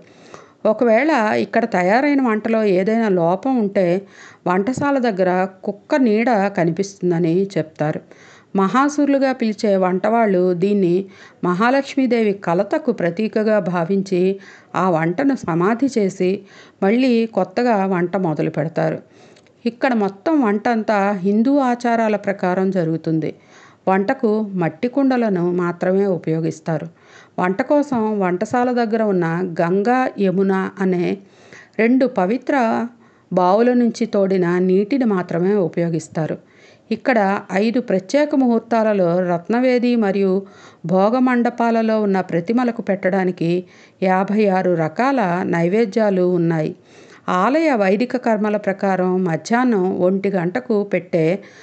S4: ఒకవేళ ఇక్కడ తయారైన వంటలో ఏదైనా లోపం ఉంటే వంటశాల దగ్గర కుక్క నీడ కనిపిస్తుందని చెప్తారు మహాసూర్లుగా పిలిచే వంటవాళ్ళు దీన్ని మహాలక్ష్మీదేవి కలతకు ప్రతీకగా భావించి ఆ వంటను సమాధి చేసి మళ్ళీ కొత్తగా వంట మొదలు పెడతారు ఇక్కడ మొత్తం వంట అంతా హిందూ ఆచారాల ప్రకారం జరుగుతుంది వంటకు మట్టి కుండలను మాత్రమే ఉపయోగిస్తారు వంట కోసం వంటశాల దగ్గర ఉన్న గంగా యమున అనే రెండు పవిత్ర బావుల నుంచి తోడిన నీటిని మాత్రమే ఉపయోగిస్తారు ఇక్కడ ఐదు ప్రత్యేక ముహూర్తాలలో రత్నవేది మరియు భోగమండపాలలో ఉన్న ప్రతిమలకు పెట్టడానికి యాభై ఆరు రకాల నైవేద్యాలు ఉన్నాయి ఆలయ వైదిక కర్మల ప్రకారం మధ్యాహ్నం ఒంటి గంటకు పెట్టే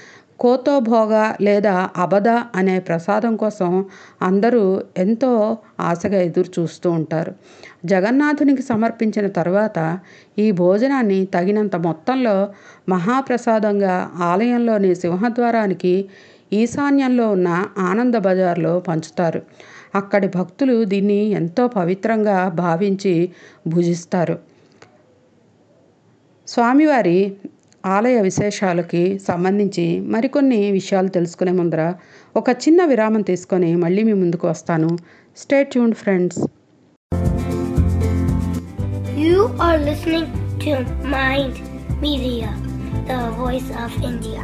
S4: కోతోభోగ లేదా అబద అనే ప్రసాదం కోసం అందరూ ఎంతో ఆశగా ఎదురు చూస్తూ ఉంటారు జగన్నాథునికి సమర్పించిన తర్వాత ఈ భోజనాన్ని తగినంత మొత్తంలో మహాప్రసాదంగా ఆలయంలోని సింహద్వారానికి ఈశాన్యంలో ఉన్న ఆనంద బజార్లో పంచుతారు అక్కడి భక్తులు దీన్ని ఎంతో పవిత్రంగా భావించి భుజిస్తారు స్వామివారి ఆలయ విశేషాలకి సంబంధించి మరికొన్ని విషయాలు తెలుసుకునే ముందర ఒక చిన్న విరామం తీసుకొని మళ్ళీ మీ ముందుకు వస్తాను stay tuned friends
S10: You are listening to Mind Media, the voice of India.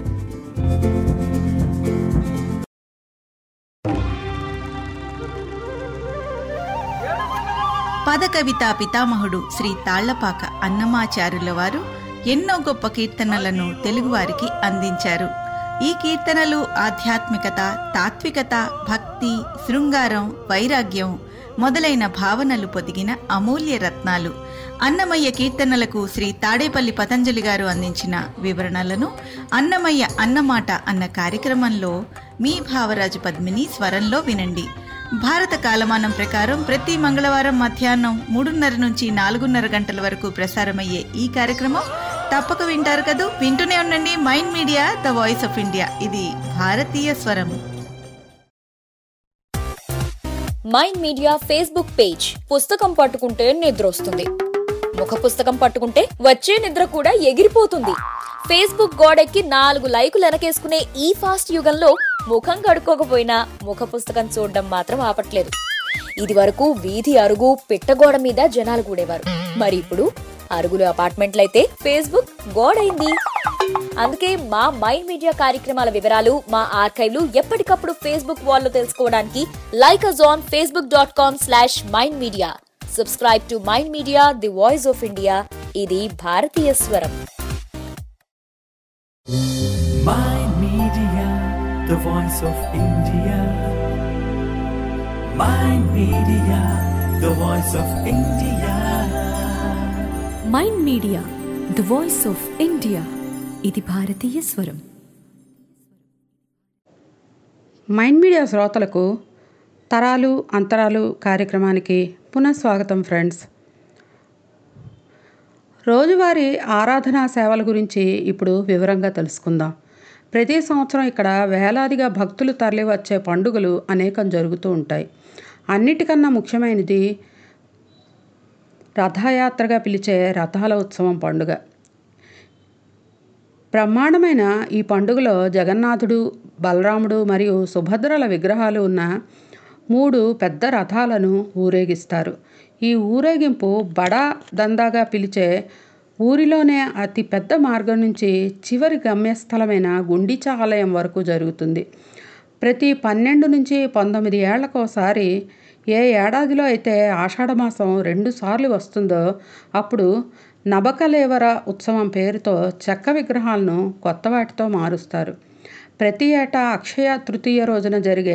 S11: పదకవితా పితామహుడు శ్రీ తాళ్లపాక అన్నమాచారుల వారు ఎన్నో గొప్ప కీర్తనలను తెలుగువారికి అందించారు ఈ కీర్తనలు ఆధ్యాత్మికత తాత్వికత భక్తి శృంగారం వైరాగ్యం మొదలైన భావనలు పొదిగిన అమూల్య రత్నాలు అన్నమయ్య కీర్తనలకు శ్రీ తాడేపల్లి పతంజలి గారు అందించిన వివరణలను అన్నమయ్య అన్నమాట అన్న కార్యక్రమంలో మీ భావరాజు పద్మిని స్వరంలో వినండి భారత కాలమానం ప్రకారం ప్రతి మంగళవారం మధ్యాహ్నం మూడున్నర నుంచి నాలుగున్నర గంటల వరకు ప్రసారమయ్యే ఈ కార్యక్రమం తప్పక వింటారు కదూ వింటూనే ఉండండి mind media the voice of India ఇది భారతీయ స్వరం
S7: మైండ్ మీడియా ఫేస్బుక్ పేజ్ పుస్తకం పట్టుకుంటే నిద్ర వస్తుంది ముఖ పుస్తకం పట్టుకుంటే వచ్చే నిద్ర కూడా ఎగిరిపోతుంది ఫేస్బుక్ గోడెక్కి నాలుగు లైకులు వెనకేసుకునే ఈ ఫాస్ట్ యుగంలో ముఖం కడుక్కోకపోయినా ముఖ పుస్తకం చూడడం మాత్రం ఆపట్లేదు ఇది వరకు వీధి అరుగు పిట్టగోడ మీద జనాలు కూడేవారు మరి ఇప్పుడు అరుగులు అపార్ట్మెంట్లయితే ఫేస్బుక్ గోడైంది అందుకే మా మైండ్ మీడియా కార్యక్రమాల వివరాలు మా ఆర్కైవ్లు ఎప్పటికప్పుడు ఫేస్బుక్ వాల్లో తెలుసుకోవడానికి like us on Facebook dot com slash mind media subscribe to mind media the voice of India ఇది భారతీయ స్వరం
S1: Mind Media, the voice of India. Mind Media, the voice of India.
S2: Mind media the voice of India ఇది భారతీయ స్వరం
S4: mind media శ్రోతలకు తరాలు అంతరాలు కార్యక్రమానికి పునఃస్వాగతం ఫ్రెండ్స్ రోజువారీ ఆరాధనా సేవల గురించి ఇప్పుడు వివరంగా తెలుసుకుందాం ప్రతి సంవత్సరం ఇక్కడ వేలాదిగా భక్తులు తరలి వచ్చే పండుగలు అనేకం జరుగుతూ ఉంటాయి అన్నిటికన్నా ముఖ్యమైనది రథయాత్రగా పిలిచే రథాల ఉత్సవం పండుగ బ్రహ్మాండమైన ఈ పండుగలో జగన్నాథుడు బలరాముడు మరియు సుభద్రల విగ్రహాలు ఉన్న మూడు పెద్ద రథాలను ఊరేగిస్తారు ఈ ఊరేగింపు బడా దందాగా పిలిచే ఊరిలోనే అతి పెద్ద మార్గం నుంచి చివరి గమ్యస్థలమైన గుండిచ ఆలయం వరకు జరుగుతుంది ప్రతి పన్నెండు నుంచి పంతొమ్మిది ఏళ్లకోసారి ఏ ఏడాదిలో అయితే ఆషాఢమాసం రెండు సార్లు వస్తుందో అప్పుడు నబకలేవర ఉత్సవం పేరుతో చెక్క విగ్రహాలను కొత్త వాటితో మారుస్తారు ప్రతి ఏటా అక్షయ తృతీయ రోజున జరిగే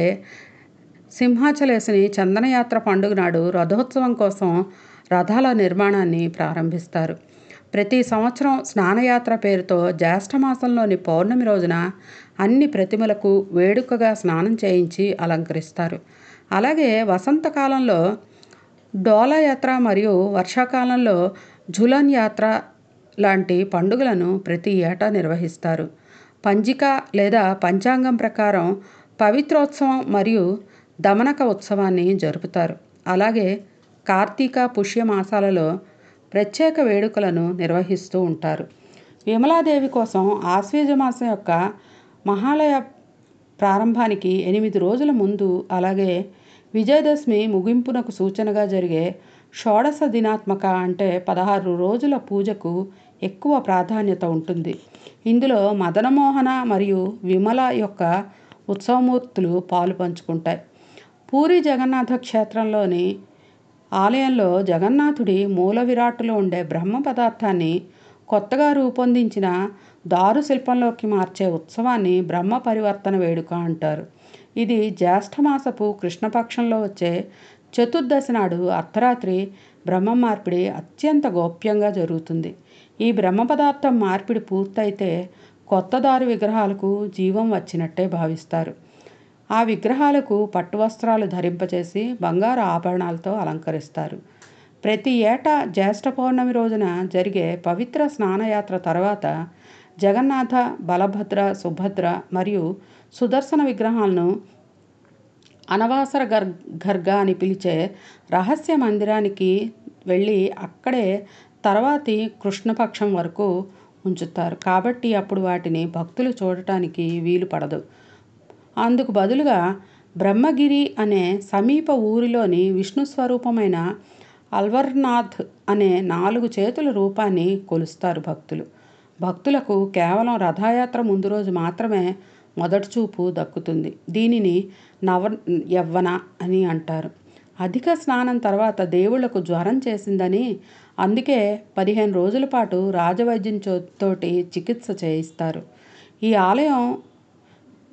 S4: సింహాచలేసుని చందనయాత్ర పండుగ నాడు రథోత్సవం కోసం రథాల నిర్మాణాన్ని ప్రారంభిస్తారు ప్రతి సంవత్సరం స్నానయాత్ర పేరుతో జ్యేష్ఠమాసంలోని పౌర్ణమి రోజున అన్ని ప్రతిమలకు వేడుకగా స్నానం చేయించి అలంకరిస్తారు అలాగే వసంతకాలంలో డోలాయాత్ర మరియు వర్షాకాలంలో జులన్ యాత్ర లాంటి పండుగలను ప్రతి ఏటా నిర్వహిస్తారు పంజిక లేదా పంచాంగం ప్రకారం పవిత్రోత్సవం మరియు దమనక ఉత్సవాన్ని జరుపుతారు అలాగే కార్తీక పుష్య మాసాలలో ప్రత్యేక వేడుకలను నిర్వహిస్తూ ఉంటారు విమలాదేవి కోసం ఆశ్వేజ మాసం యొక్క మహాలయ ప్రారంభానికి ఎనిమిది రోజుల ముందు అలాగే విజయదశమి ముగింపునకు సూచనగా జరిగే షోడశ దినాత్మక అంటే పదహారు రోజుల పూజకు ఎక్కువ ప్రాధాన్యత ఉంటుంది ఇందులో మదనమోహన మరియు విమల యొక్క ఉత్సవమూర్తులు పాలు పంచుకుంటాయి పూరి జగన్నాథ క్షేత్రంలోని ఆలయంలో జగన్నాథుడి మూల విరాట్టులో ఉండే బ్రహ్మ పదార్థాన్ని కొత్తగా రూపొందించిన దారు శిల్పంలోకి మార్చే ఉత్సవాన్ని బ్రహ్మ పరివర్తన వేడుక అంటారు ఇది జ్యేష్ఠమాసపు కృష్ణపక్షంలో వచ్చే చతుర్దశి నాడు అర్ధరాత్రి బ్రహ్మ మార్పిడి అత్యంత గోప్యంగా జరుగుతుంది ఈ బ్రహ్మ పదార్థం మార్పిడి పూర్తయితే కొత్త దారు విగ్రహాలకు జీవం వచ్చినట్టే భావిస్తారు ఆ విగ్రహాలకు పట్టు వస్త్రాలు ధరింపచేసి బంగారు ఆభరణాలతో అలంకరిస్తారు ప్రతి ఏటా జ్యేష్ఠ పౌర్ణమి రోజున జరిగే పవిత్ర స్నానయాత్ర తర్వాత జగన్నాథ బలభద్ర సుభద్ర మరియు సుదర్శన విగ్రహాలను అనవాసర గర్ గర్గ అని పిలిచే రహస్య మందిరానికి వెళ్ళి అక్కడే తర్వాతి కృష్ణపక్షం వరకు ఉంచుతారు కాబట్టి అప్పుడు వాటిని భక్తులు చూడటానికి వీలు పడదు అందుకు బదులుగా బ్రహ్మగిరి అనే సమీప ఊరిలోని విష్ణు స్వరూపమైన అల్వర్నాథ్ అనే నాలుగు చేతుల రూపాన్ని కొలుస్తారు భక్తులు భక్తులకు కేవలం రథయాత్ర ముందు రోజు మాత్రమే మొదటి చూపు దక్కుతుంది దీనిని నవ యవ్వన అని అంటారు అధిక స్నానం తర్వాత దేవుళ్లకు జ్వరం చేసిందని అందుకే పదిహేను రోజుల పాటు రాజవైద్యం చో- తోటి చికిత్స చేయిస్తారు ఈ ఆలయం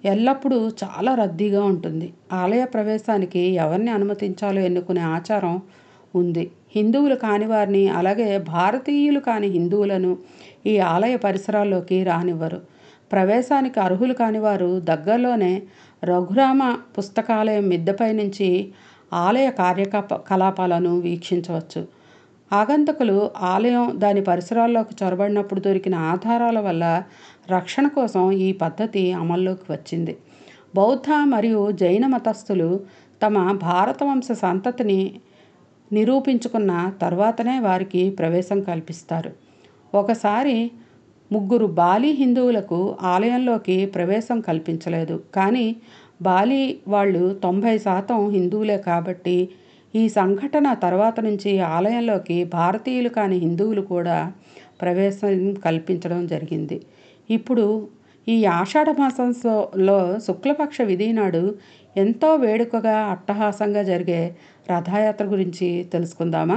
S4: ఎల్లప్పుడూ చాలా రద్దీగా ఉంటుంది ఆలయ ప్రవేశానికి ఎవరిని అనుమతించాలో ఎన్నుకునే ఆచారం ఉంది హిందువులు కాని వారిని అలాగే భారతీయులు కాని హిందువులను ఈ ఆలయ పరిసరాల్లోకి రానివ్వరు ప్రవేశానికి అర్హులు కాని వారు దగ్గరలోనే రఘురామ పుస్తకాలయం మిద్దెపై నుంచి ఆలయ కార్యకలాప కలాపాలను వీక్షించవచ్చు ఆగంతకులు ఆలయం దాని పరిసరాల్లోకి చొరబడినప్పుడు దొరికిన ఆధారాల వల్ల రక్షణ కోసం ఈ పద్ధతి అమల్లోకి వచ్చింది బౌద్ధ మరియు జైన మతస్థులు తమ భారత వంశ సంతతిని నిరూపించుకున్న తర్వాతనే వారికి ప్రవేశం కల్పిస్తారు ఒకసారి ముగ్గురు బాలి హిందువులకు ఆలయంలోకి ప్రవేశం కల్పించలేదు కానీ బాలి వాళ్ళు తొంభై శాతం హిందువులే కాబట్టి ఈ సంఘటన తర్వాత నుంచి ఆలయంలోకి భారతీయులు కాని హిందువులు కూడా ప్రవేశం కల్పించడం జరిగింది ఇప్పుడు ఈ ఆషాఢ మాసంలో శుక్లపక్ష విధి నాడు ఎంతో వేడుకగా అట్టహాసంగా జరిగే రథయాత్ర గురించి తెలుసుకుందామా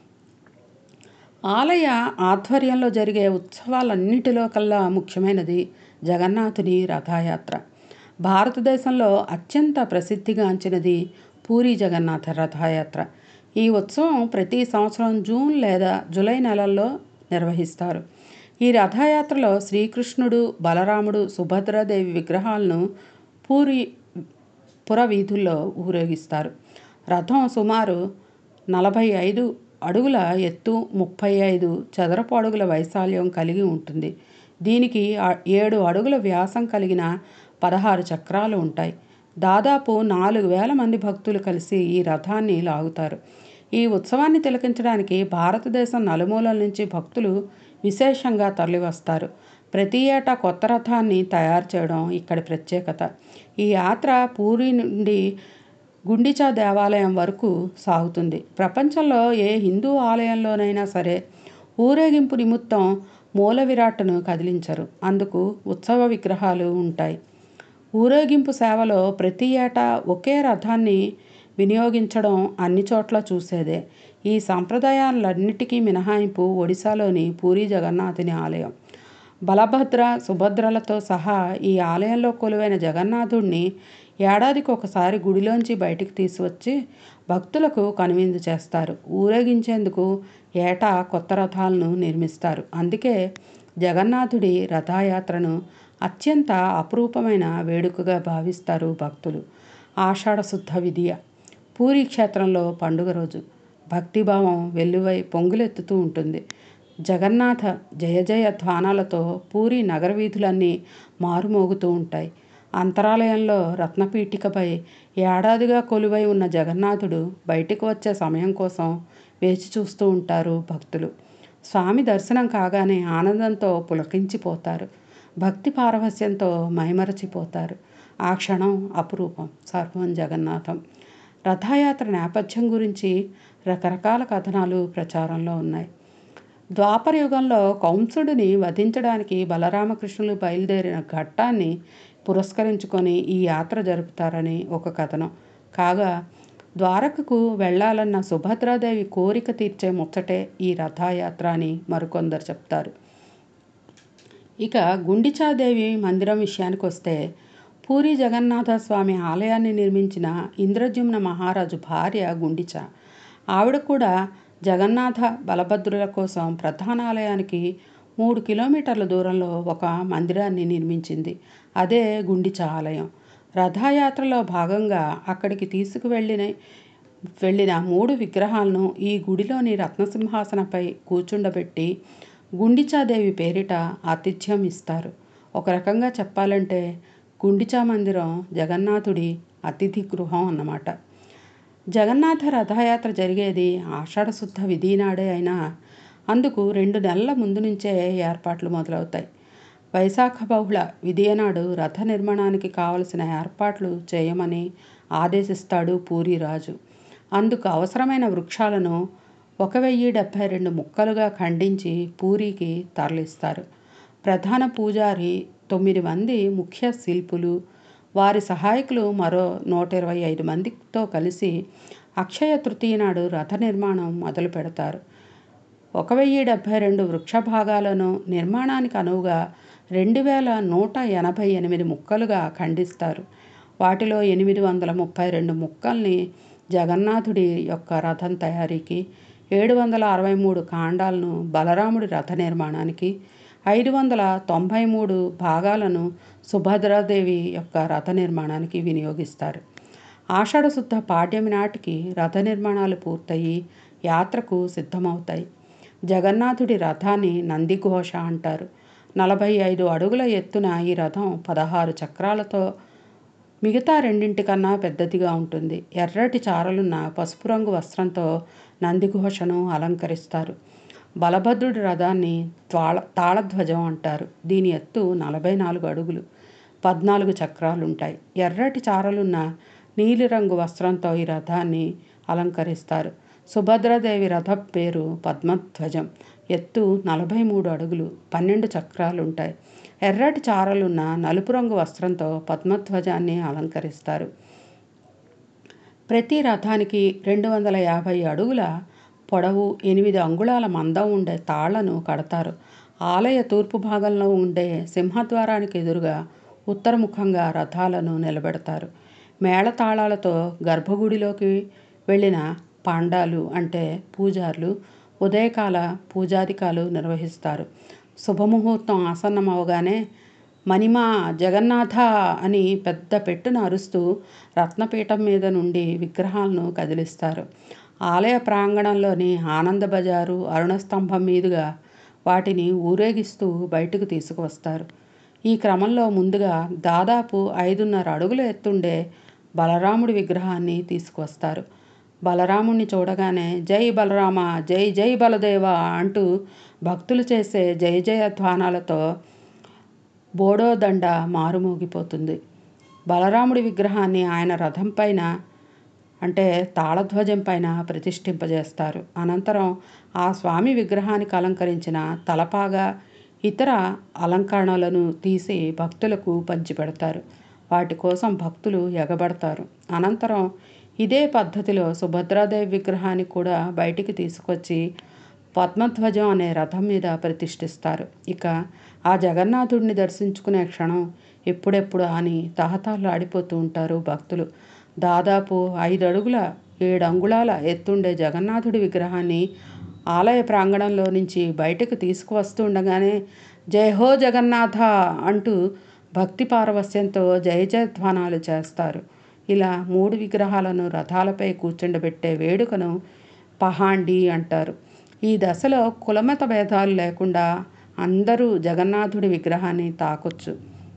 S4: ఆలయ ఆధ్వర్యంలో జరిగే ఉత్సవాలన్నిటిలో కల్లా ముఖ్యమైనది జగన్నాథుని రథయాత్ర భారతదేశంలో అత్యంత ప్రసిద్ధిగాంచినది పూరి జగన్నాథ రథయాత్ర ఈ ఉత్సవం ప్రతి సంవత్సరం జూన్ లేదా జూలై నెలల్లో నిర్వహిస్తారు ఈ రథయాత్రలో శ్రీకృష్ణుడు బలరాముడు సుభద్రాదేవి విగ్రహాలను పూరి పుర వీధుల్లో ఊరేగిస్తారు రథం సుమారు నలభై ఐదు అడుగుల ఎత్తు ముప్పై ఐదు చదరపు అడుగుల వైశాల్యం కలిగి ఉంటుంది దీనికి ఆ- ఏడు అడుగుల వ్యాసం కలిగిన పదహారు చక్రాలు ఉంటాయి దాదాపు నాలుగు వేల మంది భక్తులు కలిసి ఈ రథాన్ని లాగుతారు ఈ ఉత్సవాన్ని తిలకించడానికి భారతదేశం నలుమూలల నుంచి భక్తులు విశేషంగా తరలివస్తారు ప్రతి ఏటా కొత్త రథాన్ని తయారు చేయడం ఇక్కడి ప్రత్యేకత ఈ యాత్ర పూరి నుండి గుండిచా దేవాలయం వరకు సాగుతుంది ప్రపంచంలో ఏ హిందూ ఆలయంలోనైనా సరే ఊరేగింపు నిమిత్తం మూల విరాట్ను కదిలించరు అందుకు ఉత్సవ విగ్రహాలు ఉంటాయి ఊరేగింపు సేవలో ప్రతి ఏటా ఒకే రథాన్ని వినియోగించడం అన్ని చోట్ల చూసేదే ఈ సంప్రదాయాలన్నిటికీ మినహాయింపు ఒడిశాలోని పూరి జగన్నాథుని ఆలయం బలభద్ర సుభద్రలతో సహా ఈ ఆలయంలో కొలువైన జగన్నాథుడిని ఏడాదికి ఒకసారి గుడిలోంచి బయటికి తీసువచ్చి భక్తులకు కనువిందు చేస్తారు ఊరేగించేందుకు ఏటా కొత్త రథాలను నిర్మిస్తారు అందుకే జగన్నాథుడి రథయాత్రను అత్యంత అపురూపమైన వేడుకగా భావిస్తారు భక్తులు ఆషాఢ శుద్ధ విధియ పూరి క్షేత్రంలో పండుగ రోజు భక్తిభావం వెల్లువై పొంగులెత్తుతూ ఉంటుంది జగన్నాథ జయ జయ ధ్వానాలతో పూరి నగర వీధులన్నీ మారుమోగుతూ ఉంటాయి అంతరాలయంలో రత్నపీఠికపై ఏడాదిగా కొలువై ఉన్న జగన్నాథుడు బయటికి వచ్చే సమయం కోసం వేచి చూస్తూ ఉంటారు భక్తులు స్వామి దర్శనం కాగానే ఆనందంతో పులకించిపోతారు భక్తి పారవస్యంతో మైమరచిపోతారు ఆ క్షణం అపురూపం సర్వం జగన్నాథం రథయాత్ర నేపథ్యం గురించి రకరకాల కథనాలు ప్రచారంలో ఉన్నాయి ద్వాపర యుగంలో కంసుడిని వధించడానికి బలరామకృష్ణులు బయలుదేరిన ఘట్టాన్ని పురస్కరించుకొని ఈ యాత్ర జరుపుతారని ఒక కథనం కాగా ద్వారకకు వెళ్ళాలన్న సుభద్రాదేవి కోరిక తీర్చే ముచ్చటే ఈ రథయాత్ర అని మరికొందరు చెప్తారు ఇక గుండిచాదేవి మందిరం విషయానికి వస్తే పూరి జగన్నాథ స్వామి ఆలయాన్ని నిర్మించిన ఇంద్రజుమ్న మహారాజు భార్య గుండిచ ఆవిడ కూడా జగన్నాథ బలభద్రుల కోసం ప్రధాన ఆలయానికి మూడు కిలోమీటర్ల దూరంలో ఒక మందిరాన్ని నిర్మించింది అదే గుండిచ ఆలయం రథయాత్రలో భాగంగా అక్కడికి తీసుకువెళ్ళిన వెళ్ళిన మూడు విగ్రహాలను ఈ గుడిలోని రత్నసింహాసనపై కూర్చుండబెట్టి గుండిచాదేవి పేరిట ఆతిథ్యం ఇస్తారు ఒక రకంగా చెప్పాలంటే గుండిచా మందిరం జగన్నాథుడి అతిథి గృహం అన్నమాట జగన్నాథ రథయాత్ర జరిగేది ఆషాఢ శుద్ధ విధి నాడే అయినా అందుకు రెండు నెలల ముందు నుంచే ఏర్పాట్లు మొదలవుతాయి వైశాఖ బహుళ విధియనాడు రథ నిర్మాణానికి కావలసిన ఏర్పాట్లు చేయమని ఆదేశిస్తాడు పూరి రాజు అందుకు అవసరమైన వృక్షాలను ఒక వెయ్యి డెబ్భై రెండు ముక్కలుగా ఖండించి పూరికి తరలిస్తారు ప్రధాన పూజారి తొమ్మిది మంది ముఖ్య శిల్పులు వారి సహాయకులు మరో నూట ఇరవై ఐదు మందితో కలిసి అక్షయ తృతీయ నాడు రథ నిర్మాణం మొదలు పెడతారు ఒక వెయ్యి డెబ్భై రెండు వృక్ష భాగాలను నిర్మాణానికి అనువుగా రెండు వేల నూట ఎనభై ఎనిమిది ముక్కలుగా ఖండిస్తారు వాటిలో ఎనిమిది వందల ముప్పై రెండు ముక్కల్ని జగన్నాథుడి యొక్క రథం తయారీకి ఏడు వందల అరవై మూడు కాండాలను బలరాముడి రథ నిర్మాణానికి ఐదు వందల తొంభై మూడు భాగాలను సుభద్రాదేవి యొక్క రథ నిర్మాణానికి వినియోగిస్తారు ఆషాఢశుద్ధ పాడ్యమి నాటికి రథ నిర్మాణాలు పూర్తయి యాత్రకు సిద్ధమవుతాయి జగన్నాథుడి రథాన్ని నందిఘోష అంటారు నలభై ఐదు అడుగుల ఎత్తున ఈ రథం పదహారు చక్రాలతో మిగతా రెండింటికన్నా పెద్దదిగా ఉంటుంది ఎర్రటి చారలున్న పసుపు రంగు వస్త్రంతో నందిఘోషను అలంకరిస్తారు బలభద్రుడి రథాన్ని తాళ తాళధ్వజం అంటారు దీని ఎత్తు నలభై నాలుగు అడుగులు పద్నాలుగు చక్రాలుంటాయి ఎర్రటి చారలున్న నీలిరంగు వస్త్రంతో ఈ రథాన్ని అలంకరిస్తారు సుభద్రాదేవి రథ పేరు పద్మధ్వజం ఎత్తు నలభై మూడు అడుగులు పన్నెండు చక్రాలుంటాయి ఎర్రటి చారలున్న నలుపు రంగు వస్త్రంతో పద్మధ్వజాన్ని అలంకరిస్తారు ప్రతి రథానికి రెండు వందల యాభై అడుగుల పొడవు ఎనిమిది అంగుళాల మందం ఉండే తాళ్లను కడతారు ఆలయ తూర్పు భాగంలో ఉండే సింహద్వారానికి ఎదురుగా ఉత్తరముఖంగా రథాలను నిలబెడతారు మేళతాళాలతో గర్భగుడిలోకి వెళ్ళిన పాండాలు అంటే పూజారులు ఉదయకాల పూజాధికాలు నిర్వహిస్తారు శుభముహూర్తం ఆసన్నమవగానే మణిమా జగన్నాథ అని పెద్ద పెట్టున అరుస్తూ రత్నపీఠం మీద నుండి విగ్రహాలను కదిలిస్తారు ఆలయ ప్రాంగణంలోని ఆనంద బజారు అరుణస్తంభం మీదుగా వాటిని ఊరేగిస్తూ బయటకు తీసుకువస్తారు ఈ క్రమంలో ముందుగా దాదాపు ఐదున్నర అడుగుల ఎత్తుండే బలరాముడి విగ్రహాన్ని తీసుకువస్తారు బలరాముణ్ణి చూడగానే జై బలరామ జై జై బలదేవ అంటూ భక్తులు చేసే జయ జయ ధ్వానాలతో బోడోదండ మారుమోగిపోతుంది బలరాముడి విగ్రహాన్ని ఆయన రథం పైన అంటే తాళధ్వజం పైన ప్రతిష్ఠింపజేస్తారు అనంతరం ఆ స్వామి విగ్రహానికి అలంకరించిన తలపాగా ఇతర అలంకరణలను తీసి భక్తులకు పంచిపెడతారు వాటి కోసం భక్తులు ఎగబడతారు అనంతరం ఇదే పద్ధతిలో సుభద్రాదేవి విగ్రహాన్ని కూడా బయటికి తీసుకొచ్చి పద్మధ్వజం అనే రథం మీద ప్రతిష్ఠిస్తారు ఇక ఆ జగన్నాథుడిని దర్శించుకునే క్షణం ఎప్పుడెప్పుడు అని తహతాలు ఆడిపోతూ ఉంటారు భక్తులు దాదాపు ఐదు అడుగుల ఏడు అంగుళాల ఎత్తుండే జగన్నాథుడి విగ్రహాన్ని ఆలయ ప్రాంగణంలో నుంచి బయటకు తీసుకువస్తుండగానే జై హో జగన్నాథ అంటూ భక్తి పారవస్యంతో జయ జయధ్వానాలు చేస్తారు ఇలా మూడు విగ్రహాలను రథాలపై కూర్చుండబెట్టే వేడుకను పహాండి అంటారు ఈ దశలో కులమత భేదాలు లేకుండా అందరూ జగన్నాథుడి విగ్రహాన్ని తాకొచ్చు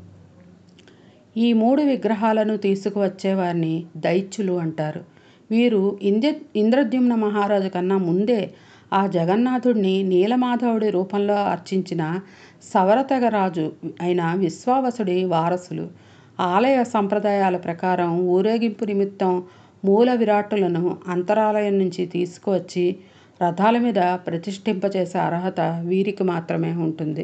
S4: ఈ మూడు విగ్రహాలను తీసుకువచ్చే వారిని దైత్యులు అంటారు వీరు ఇంద్ర ఇంద్రద్యుమ్న మహారాజు కన్నా ముందే ఆ జగన్నాథుడిని నీలమాధవుడి రూపంలో అర్చించిన సవరతగ రాజు అయిన విశ్వావసుడి వారసులు ఆలయ సంప్రదాయాల ప్రకారం ఊరేగింపు నిమిత్తం మూల విరాట్టులను అంతరాలయం నుంచి తీసుకువచ్చి రథాల మీద ప్రతిష్ఠింపచేసే అర్హత వీరికి మాత్రమే ఉంటుంది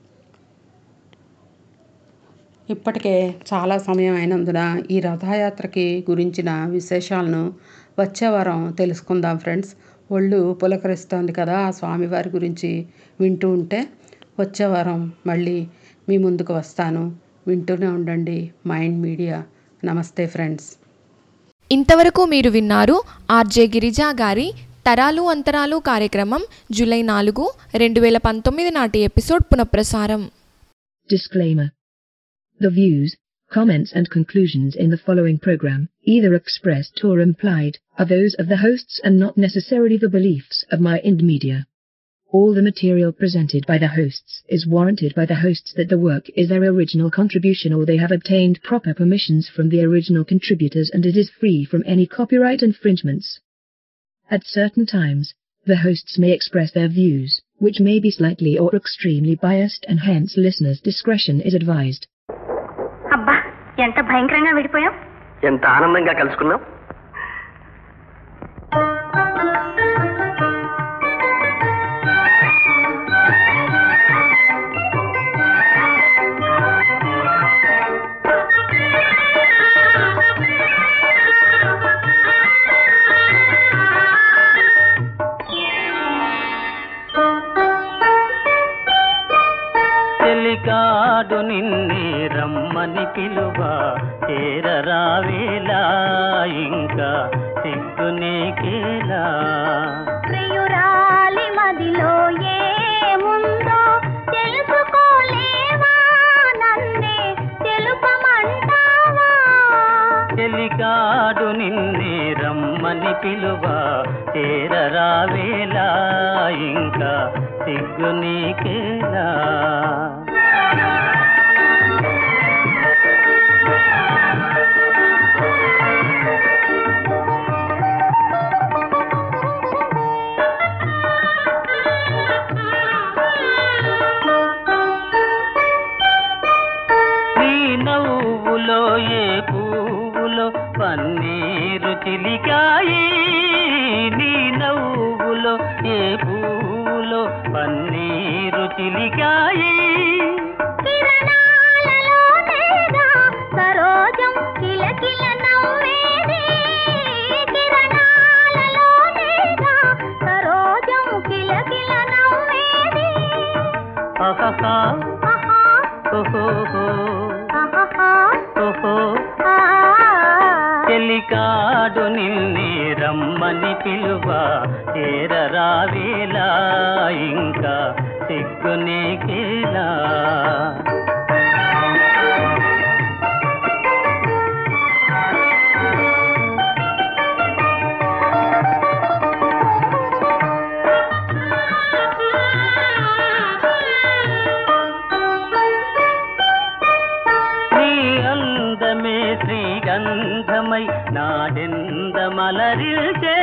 S4: ఇప్పటికే చాలా సమయం అయినందున ఈ రథయాత్రకి గురించిన విశేషాలను వచ్చే వారం తెలుసుకుందాం ఫ్రెండ్స్ ఒళ్ళు పులకరిస్తోంది కదా ఆ స్వామివారి గురించి వింటూ ఉంటే వచ్చే వారం మళ్ళీ మీ ముందుకు వస్తాను వింటూనే ఉండండి మైండ్ మీడియా నమస్తే ఫ్రెండ్స్
S3: ఇంతవరకు మీరు విన్నారు ఆర్జే గిరిజా గారి తరాలు అంతరాలు కార్యక్రమం జూలై నాలుగు రెండు వేల పంతొమ్మిది నాటి ఎపిసోడ్ పునఃప్రసారం
S12: Disclaimer. The views, comments and conclusions in the following program, either expressed or implied, are those of the hosts and not necessarily the beliefs of my Ind Media. All the material presented by the hosts is warranted by the hosts that the work is their original contribution or they have obtained proper permissions from the original contributors and it is free from any copyright infringements. At certain times, the hosts may express their views, which may be slightly or extremely biased and hence listeners' discretion is advised.
S10: అబ్బా ఎంత భయంకరంగా విడిపోయాం
S13: ఎంత ఆనందంగా కలుసుకున్నాం
S8: చేరరావేలా ఇంకా సిగ్గు నీకేలా
S14: ప్రియురాలి మదిలో ఏముందో తెలుసుకోలేవా నన్నే తెలుపమంటావా
S8: చెలికాడు నిన్నే రమ్మని పిలువ చేరరావేలా ఇంకా సిగ్గు నీకేలా నీ నవ్వులో ఏ పువ్వులో పన్నీరు చిలికాయి నీ నవ్వులో ఏ పువ్వులో పన్నీరు చిలికాయి
S14: కిరణాలలోనేగా సరోజం కిలకిల నవ్వేది కిరణాలలోనేగా సరోజం కిలకిల నవ్వేది
S8: ఆహాహా ఓహోహో ఓహో చెలికాడు నిన్నే రమ్మని పిలువ చేరరావేలా ఇంకా సిగ్గు నీకేలా నీ అందమే శ్రీగంధమై నాడెందమలరిల్చే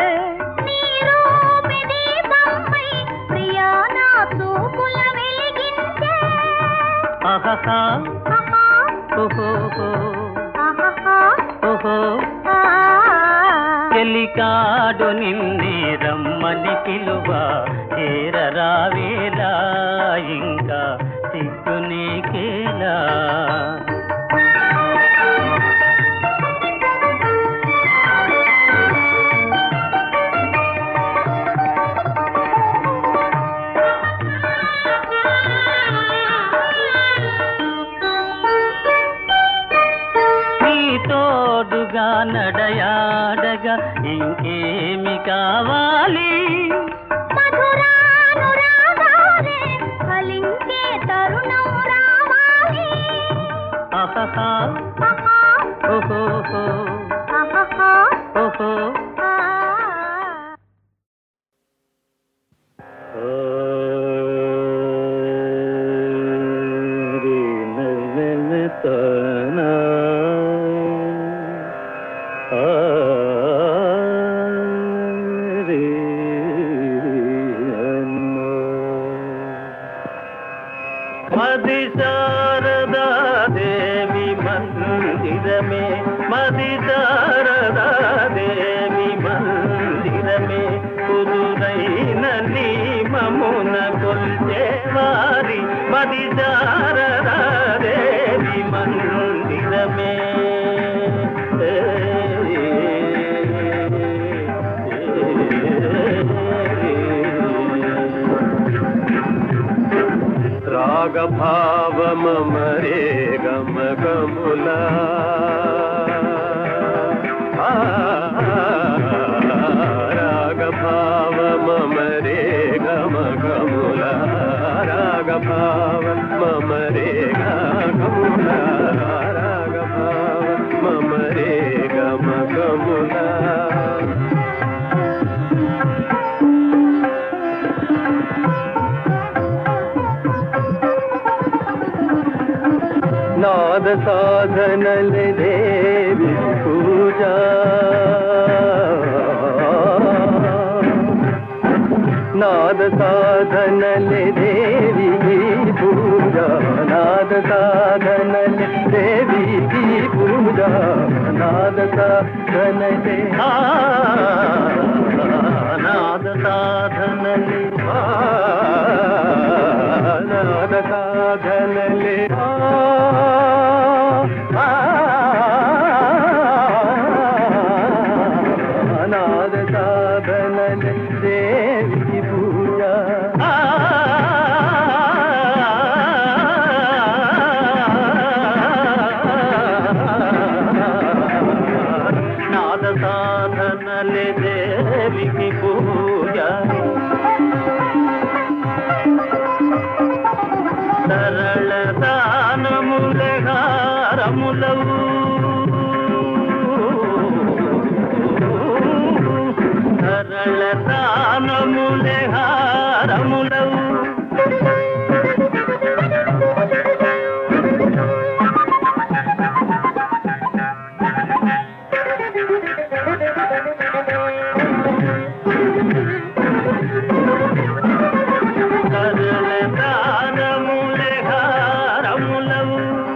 S14: దీపమై ప్రియా నా చూపుల వెలిగించే
S8: ఆహాహా ఓహోహో ఓహో చెలికాడు నిన్నే రమ్మని పిలువ చేరరావేలా ఇంకా సిగ్గు నీకేలా నీ తోడుగా నడయాడగా ఇంకేమి కావాలి
S14: మధురానురాగాలే ఫలించే తరుణం రావాలి
S8: ఆహాహా ఓహోహో ఓహో మది శారదా దేవి మందిరమే మది శారదా దేవి మందిరమే కుదురైన నీమమున కొల్చేవారి మది శారదా దేవి మందిరమే రాగభావమరే గమ గములా రాగభావమరే గమ గములా రాగభావ మమరే గములా రాగభావ మమరే గమ గములా నాద సాధనల దేవి పూజ నాద సాధనల దేవి పూజ నాద సాధనల దేవి పూజ నాద సాధనలే నాద సాధనలే నాద సాధనలే నాద సాధనలే దేవి పూజ ఆ హారములవు సరళ దానములే హారములవు సరళ దానములే హారములవు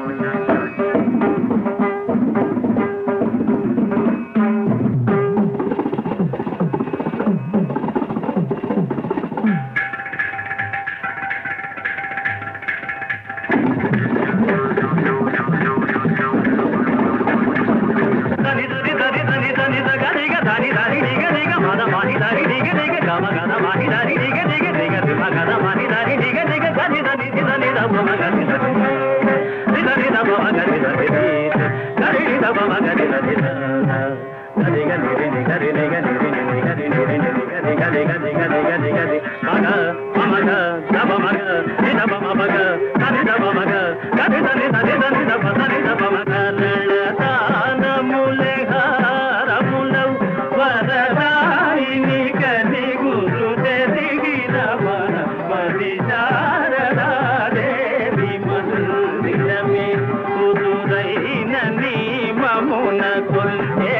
S8: దని దని దని దని దని ద గ ని గ దని దని ని గ ని గ మ ద మ ని దని ని గ ని గ గ మ గ ద మ ని దని ని గ ని గ ని గ ని మ గ ద మ ని దని ని గ ని గ గ ని ద ని ని ద ని ద మ మ గ ని ద ని ని ద ని ద మ మ గ ని ద ని ని గ ని ని ద మ మ గ ని ద ని ద గ ని గ ని ని గ ని ని గ ని ని ని గ ని ని ని ని గ ని గ ని గ ని గ ని గ ని గ ని మ గ మ మ గ ద మ మ గ ని ద మ మ మ గ ద ని ద మ మ గ గ ని ద ని ద ని ద ని ద ప ద ని ద ప మ గ లళ దానములే హారములవు వరదాయిని కని గురు తెరిగిన మన మది శారదా దేవి మందిరమే కుదురైన నీ మమున కొల్తే